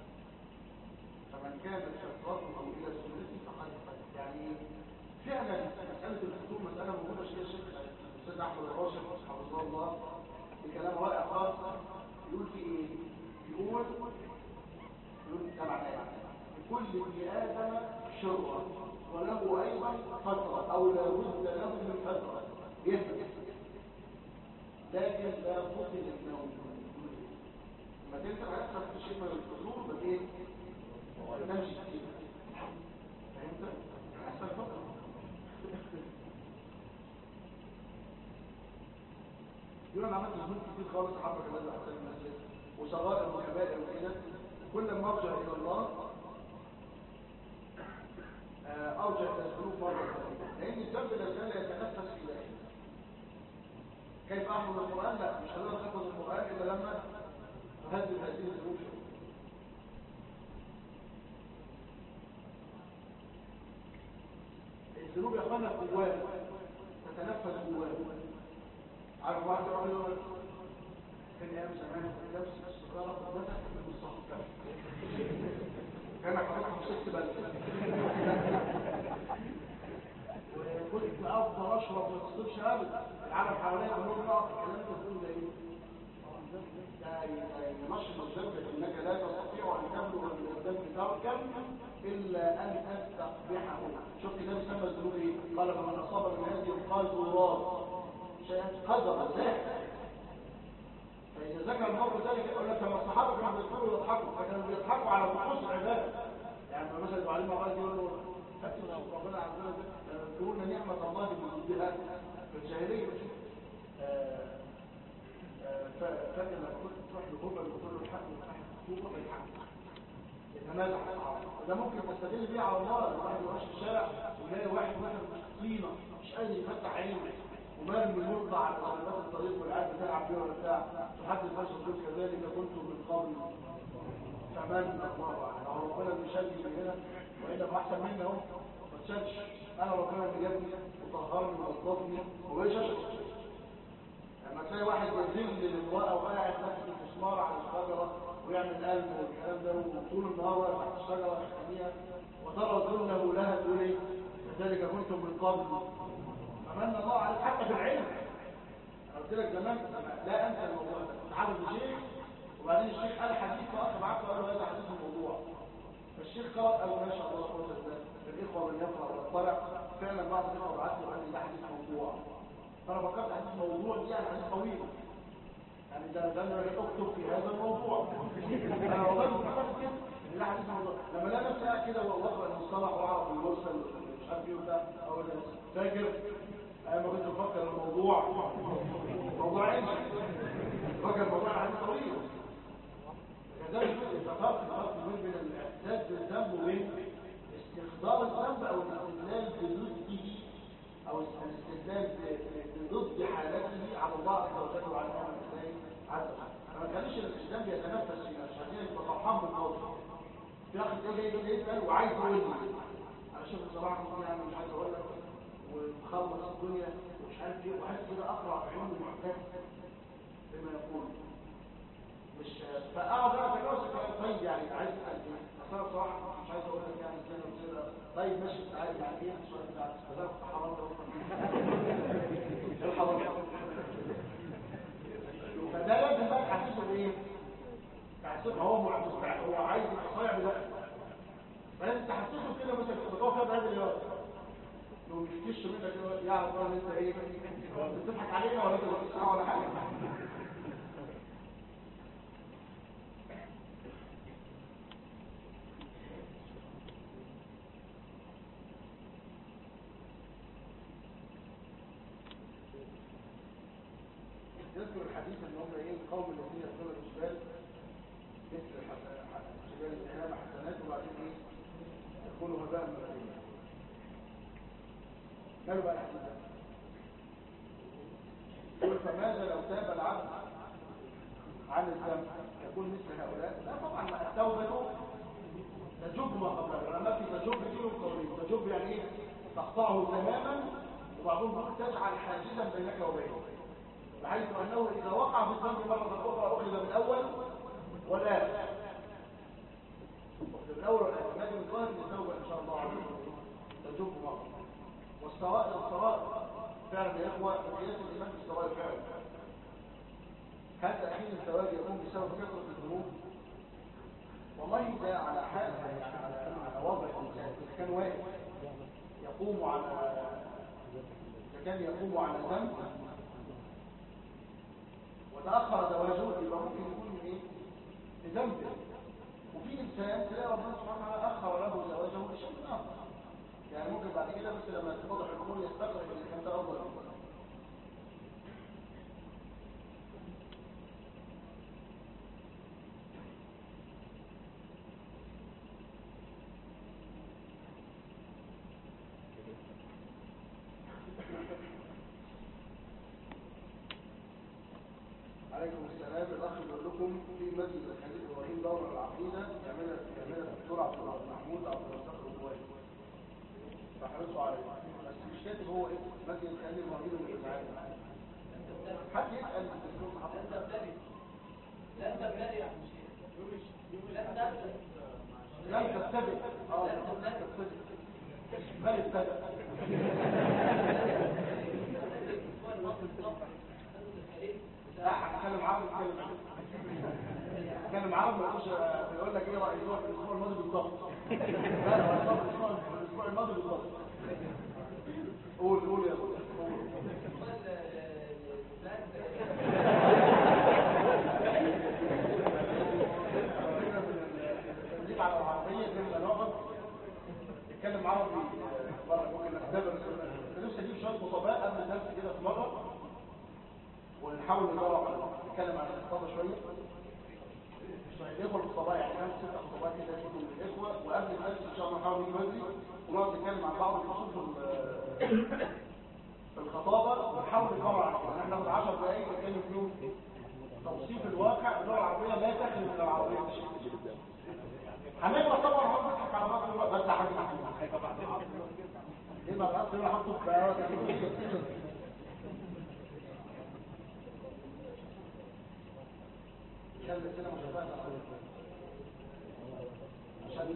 فمن كانت شرطته الى السنه فقد يعني فعلا مساله الخطوب مساله موجوده شيء الشيخ الاستاذ احمد الراشد حفظه الله بكلام رائع خالص يقول في ايه؟ يقول يقول تبع يعني لكل ابن ادم شرة وله ايضا فترة او لا بد له من فترة يثبت لكن لا فصل النوم لما تنسى هيحصل في شيء من الفصول بس ايه ما تنامش كتير فهمت؟ هيحصل فترة يقول انا عملت ذنوب كتير خالص حبك الذي احسن المسجد وصغائر وكبائر وكده كل ما ارجع الى الله آه، ارجع الى الذنوب مره ثانيه لان الذنب لا زال يتنفس في داخلي كيف احفظ القران لا مش هقدر احفظ القران الا لما اهذب هذه الذنوب شويه الذنوب يا اخوانا جوانا تتنفس جوانا عارف واحد يقول له كان ايام زمان كنت لابس السيجاره قدامك من الصف كان حضرتك مسكت بلد وكنت افضل اشرب ما تصيبش ابدا العالم حواليا كلهم يقعد الكلام ده تقول ده ايه ده ينشط الذنب انك لا تستطيع ان تبلغ من الذنب تركا الا ان تستقبحه شفت النبي سمى الذنوب ايه قال فمن اصاب من هذه القاذورات شيئا قدر ذلك فإذا ذكر المرء ذلك يقول لك لما الصحابة كانوا بيذكروا يضحكوا فكانوا بيضحكوا على طقوس العبادة يعني لما مثلا يعلمنا الله يقول له فاتوا شوف ربنا عز وجل يقولون نعمة الله بوجودها في الجاهلية آه، آه، ف- فاكر لما كنت تروح لهبل وتقول له الحق والحق خطوبة بالحق يتنازع الصحابة وده ممكن تستدل بيه على الله الواحد يمشي في الشارع ويلاقي واحد مثلا مش طينة مش قادر يفتح عينه ومرمي ملقى على سلامات الطريق والعيال بتلعب فيه ولا بتاع تحدث نفسه تقول كذلك كنتم من قبل فمن الله عنه هو ربنا بيشجع من هنا والا احسن مني اهو ما تشالش انا ربنا اللي جابني وطهرني ونظفني وبقيش اشرب لما تلاقي واحد يذل للمرأة وقاعد ماسك المسمار على الشجرة ويعمل قلب والكلام ده وطول النهار واقف تحت الشجرة يحميها وترى ذله لها تقول ايه كذلك كنتم من قبل فمن الله عليك حتى في العلم انا قلت لك زمان لا انسى الموضوع ده كنت حافظ الشيخ وبعدين الشيخ قال حديث فاخذ معاك وقال له هذا حديث الموضوع فالشيخ قرأ قال ما شاء الله قوة الله الإخوة من يقرأ ويطلع فعلا بعض الإخوة بعت له قال لي ده حديث موضوع فأنا فكرت حديث موضوع دي يعني حديث طويل يعني ده ده انا اكتب في هذا الموضوع انا والله فكرت كده ان ده حديث موضوع لما لا نفسي قاعد كده واقرا المصطلح واعرف المرسل مش عارف ايه وبتاع اقول فاكر انا ما كنت بفكر الموضوع موضوع عيش فكر الموضوع حديث طويل كذلك فرق فرق بين الاحساس بالذنب وبين استخدام الذنب او الاستدلال بضده او الاستدلال ضد حالته على الله عز وجل وعلى نعم الله عز وجل فما تخليش الاسلام بيتنفس فينا مش عايزين يبقى فرحان بالموضوع في اخر ده جاي جاي يسال وعايز يقول لي انا شوف بصراحه يعني مش عايز اقول لك ومخلص الدنيا ومش عارف ايه وعايز كده اقرا في علم المعتاد بما يقول مش فاقعد انا في نفسي طيب يعني عايز اسال ايه اصل انا بصراحه مش عايز اقول لك يعني كده وكده طيب ماشي انت عايز يعني ايه السؤال بتاعك فده حرام ده الحرام فده لازم بقى تحسسه بايه تحسسه هو مستعد هو عايز يتصايع بده فلازم تحسسه كده مثلا بتقف فيها بهذا اليوم لو مش تكش منك كده يعرف ان انت ايه بتضحك علينا ولا انت بتسمع ولا حاجه يذكر الحديث ان هم ايه القوم الذين يقولون الجبال مثل جبال السلام حسنات وبعدين ايه يكونوا هباء منثورا قالوا بقى الحديث ده يقول فماذا لو تاب العبد عن الذنب يكون مثل هؤلاء لا طبعا التوبه تجب ما قبلها لما في تجب دي قولين تجب يعني ايه تقطعه تماما وبعضهم ممكن تجعل حاجزا بينك وبينه بحيث انه اذا وقع في الذنب مره اخرى اخذ من الاول والان اخذ من الاول والان لكن الظاهر ان التوبه ان شاء الله عز وجل تجب مره والسواء السواء فعلا يا اخوه قياس الايمان بالسواء فعلا هل تاخير الزواج يكون بسبب كثره الذنوب والله ده على حال يعني على على وضع الانسان اذا كان واحد يقوم على اذا كان يقوم على ذنب وتأخر زواجه يبقى ممكن يكون من ايه؟ بذنبه وفي انسان تلاقي ربنا سبحانه وتعالى اخر له زواجه لشيء اخر يعني ممكن بعد كده بس لما تتضح الامور يستقر ان كان ده افضل عليكم السلام الاخ بيقول لكم في مسجد الخليل ابراهيم دوره العقيده يعملها يعملها الدكتور عبد محمود عبد الرزاق الرضواني فاحرصوا عليه بس مش كاتب هو ايه مسجد الخليل ابراهيم الازعاج حد يسال الدكتور محمد لا تبتدئ لا تبتدئ يا أخي لا تبتدئ لم تبتدئ اه لم تبتدئ بل ابتدأ لا هتكلم عربي اتكلم اتكلم عربي ما يقولش بيقول لك ايه رايك في الاسبوع الماضي بالضبط لا هو الاسبوع الاسبوع الماضي بالضبط قول قول يا قول التدريب على العربيه زي ما نقعد نتكلم عربي مره ممكن نختبر انا نفسي اجيب شويه خطباء قبل الدرس كده في مره ونحاول ندور على نتكلم عن الخطابه شويه الاخوه الخطباء يعني خمس ست خطباء كده يكونوا من الاخوه وقبل الدرس ان شاء الله نحاول نيجي بدري ونقعد نتكلم عن بعض الخصوص في الخطابة ونحاول نكبر على كده احنا ناخد 10 دقايق نتكلم فيهم توصيف الواقع اللغة العربية لا تخلو من العربية بشيء هنقرا طبعا هو بيضحك على بعض الوقت بس حاجة ايه ما بقى تقول حطه في بيانات خلي السينما شغالة عشان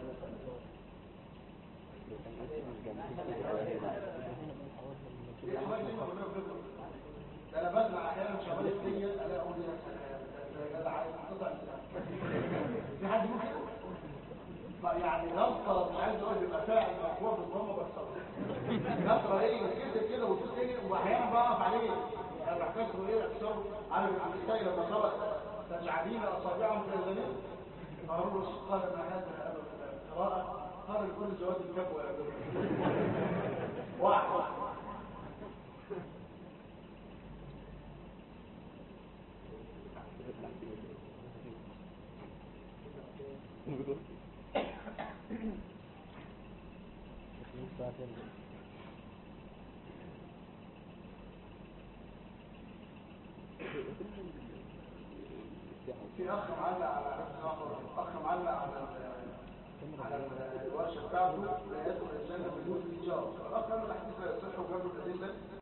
ده انا بسمع احيانا شغال الدنيا الاقي اقول يا سلام ده ده عايز قطع في حد يقول كده ما يعني نصر مش عايز اقول يبقى فاعل مفعول بالضمه بس نصر ايه يتكسر كده وتشوف ايه واحيانا بقف عليه انا بحتاج له ايه اكثر عارف العسكري لما قرأ تجعلين اصابعهم في اذانهم فقالوا له قال ما هذا القراءه قال لكل زواج الكبوه يا واحد في اخ معلق على اخ معلق على على الورشه بتاعته لا يدخل الجنه بدون ايجار الاخ قال الحديث لا يصح وجاب له الادله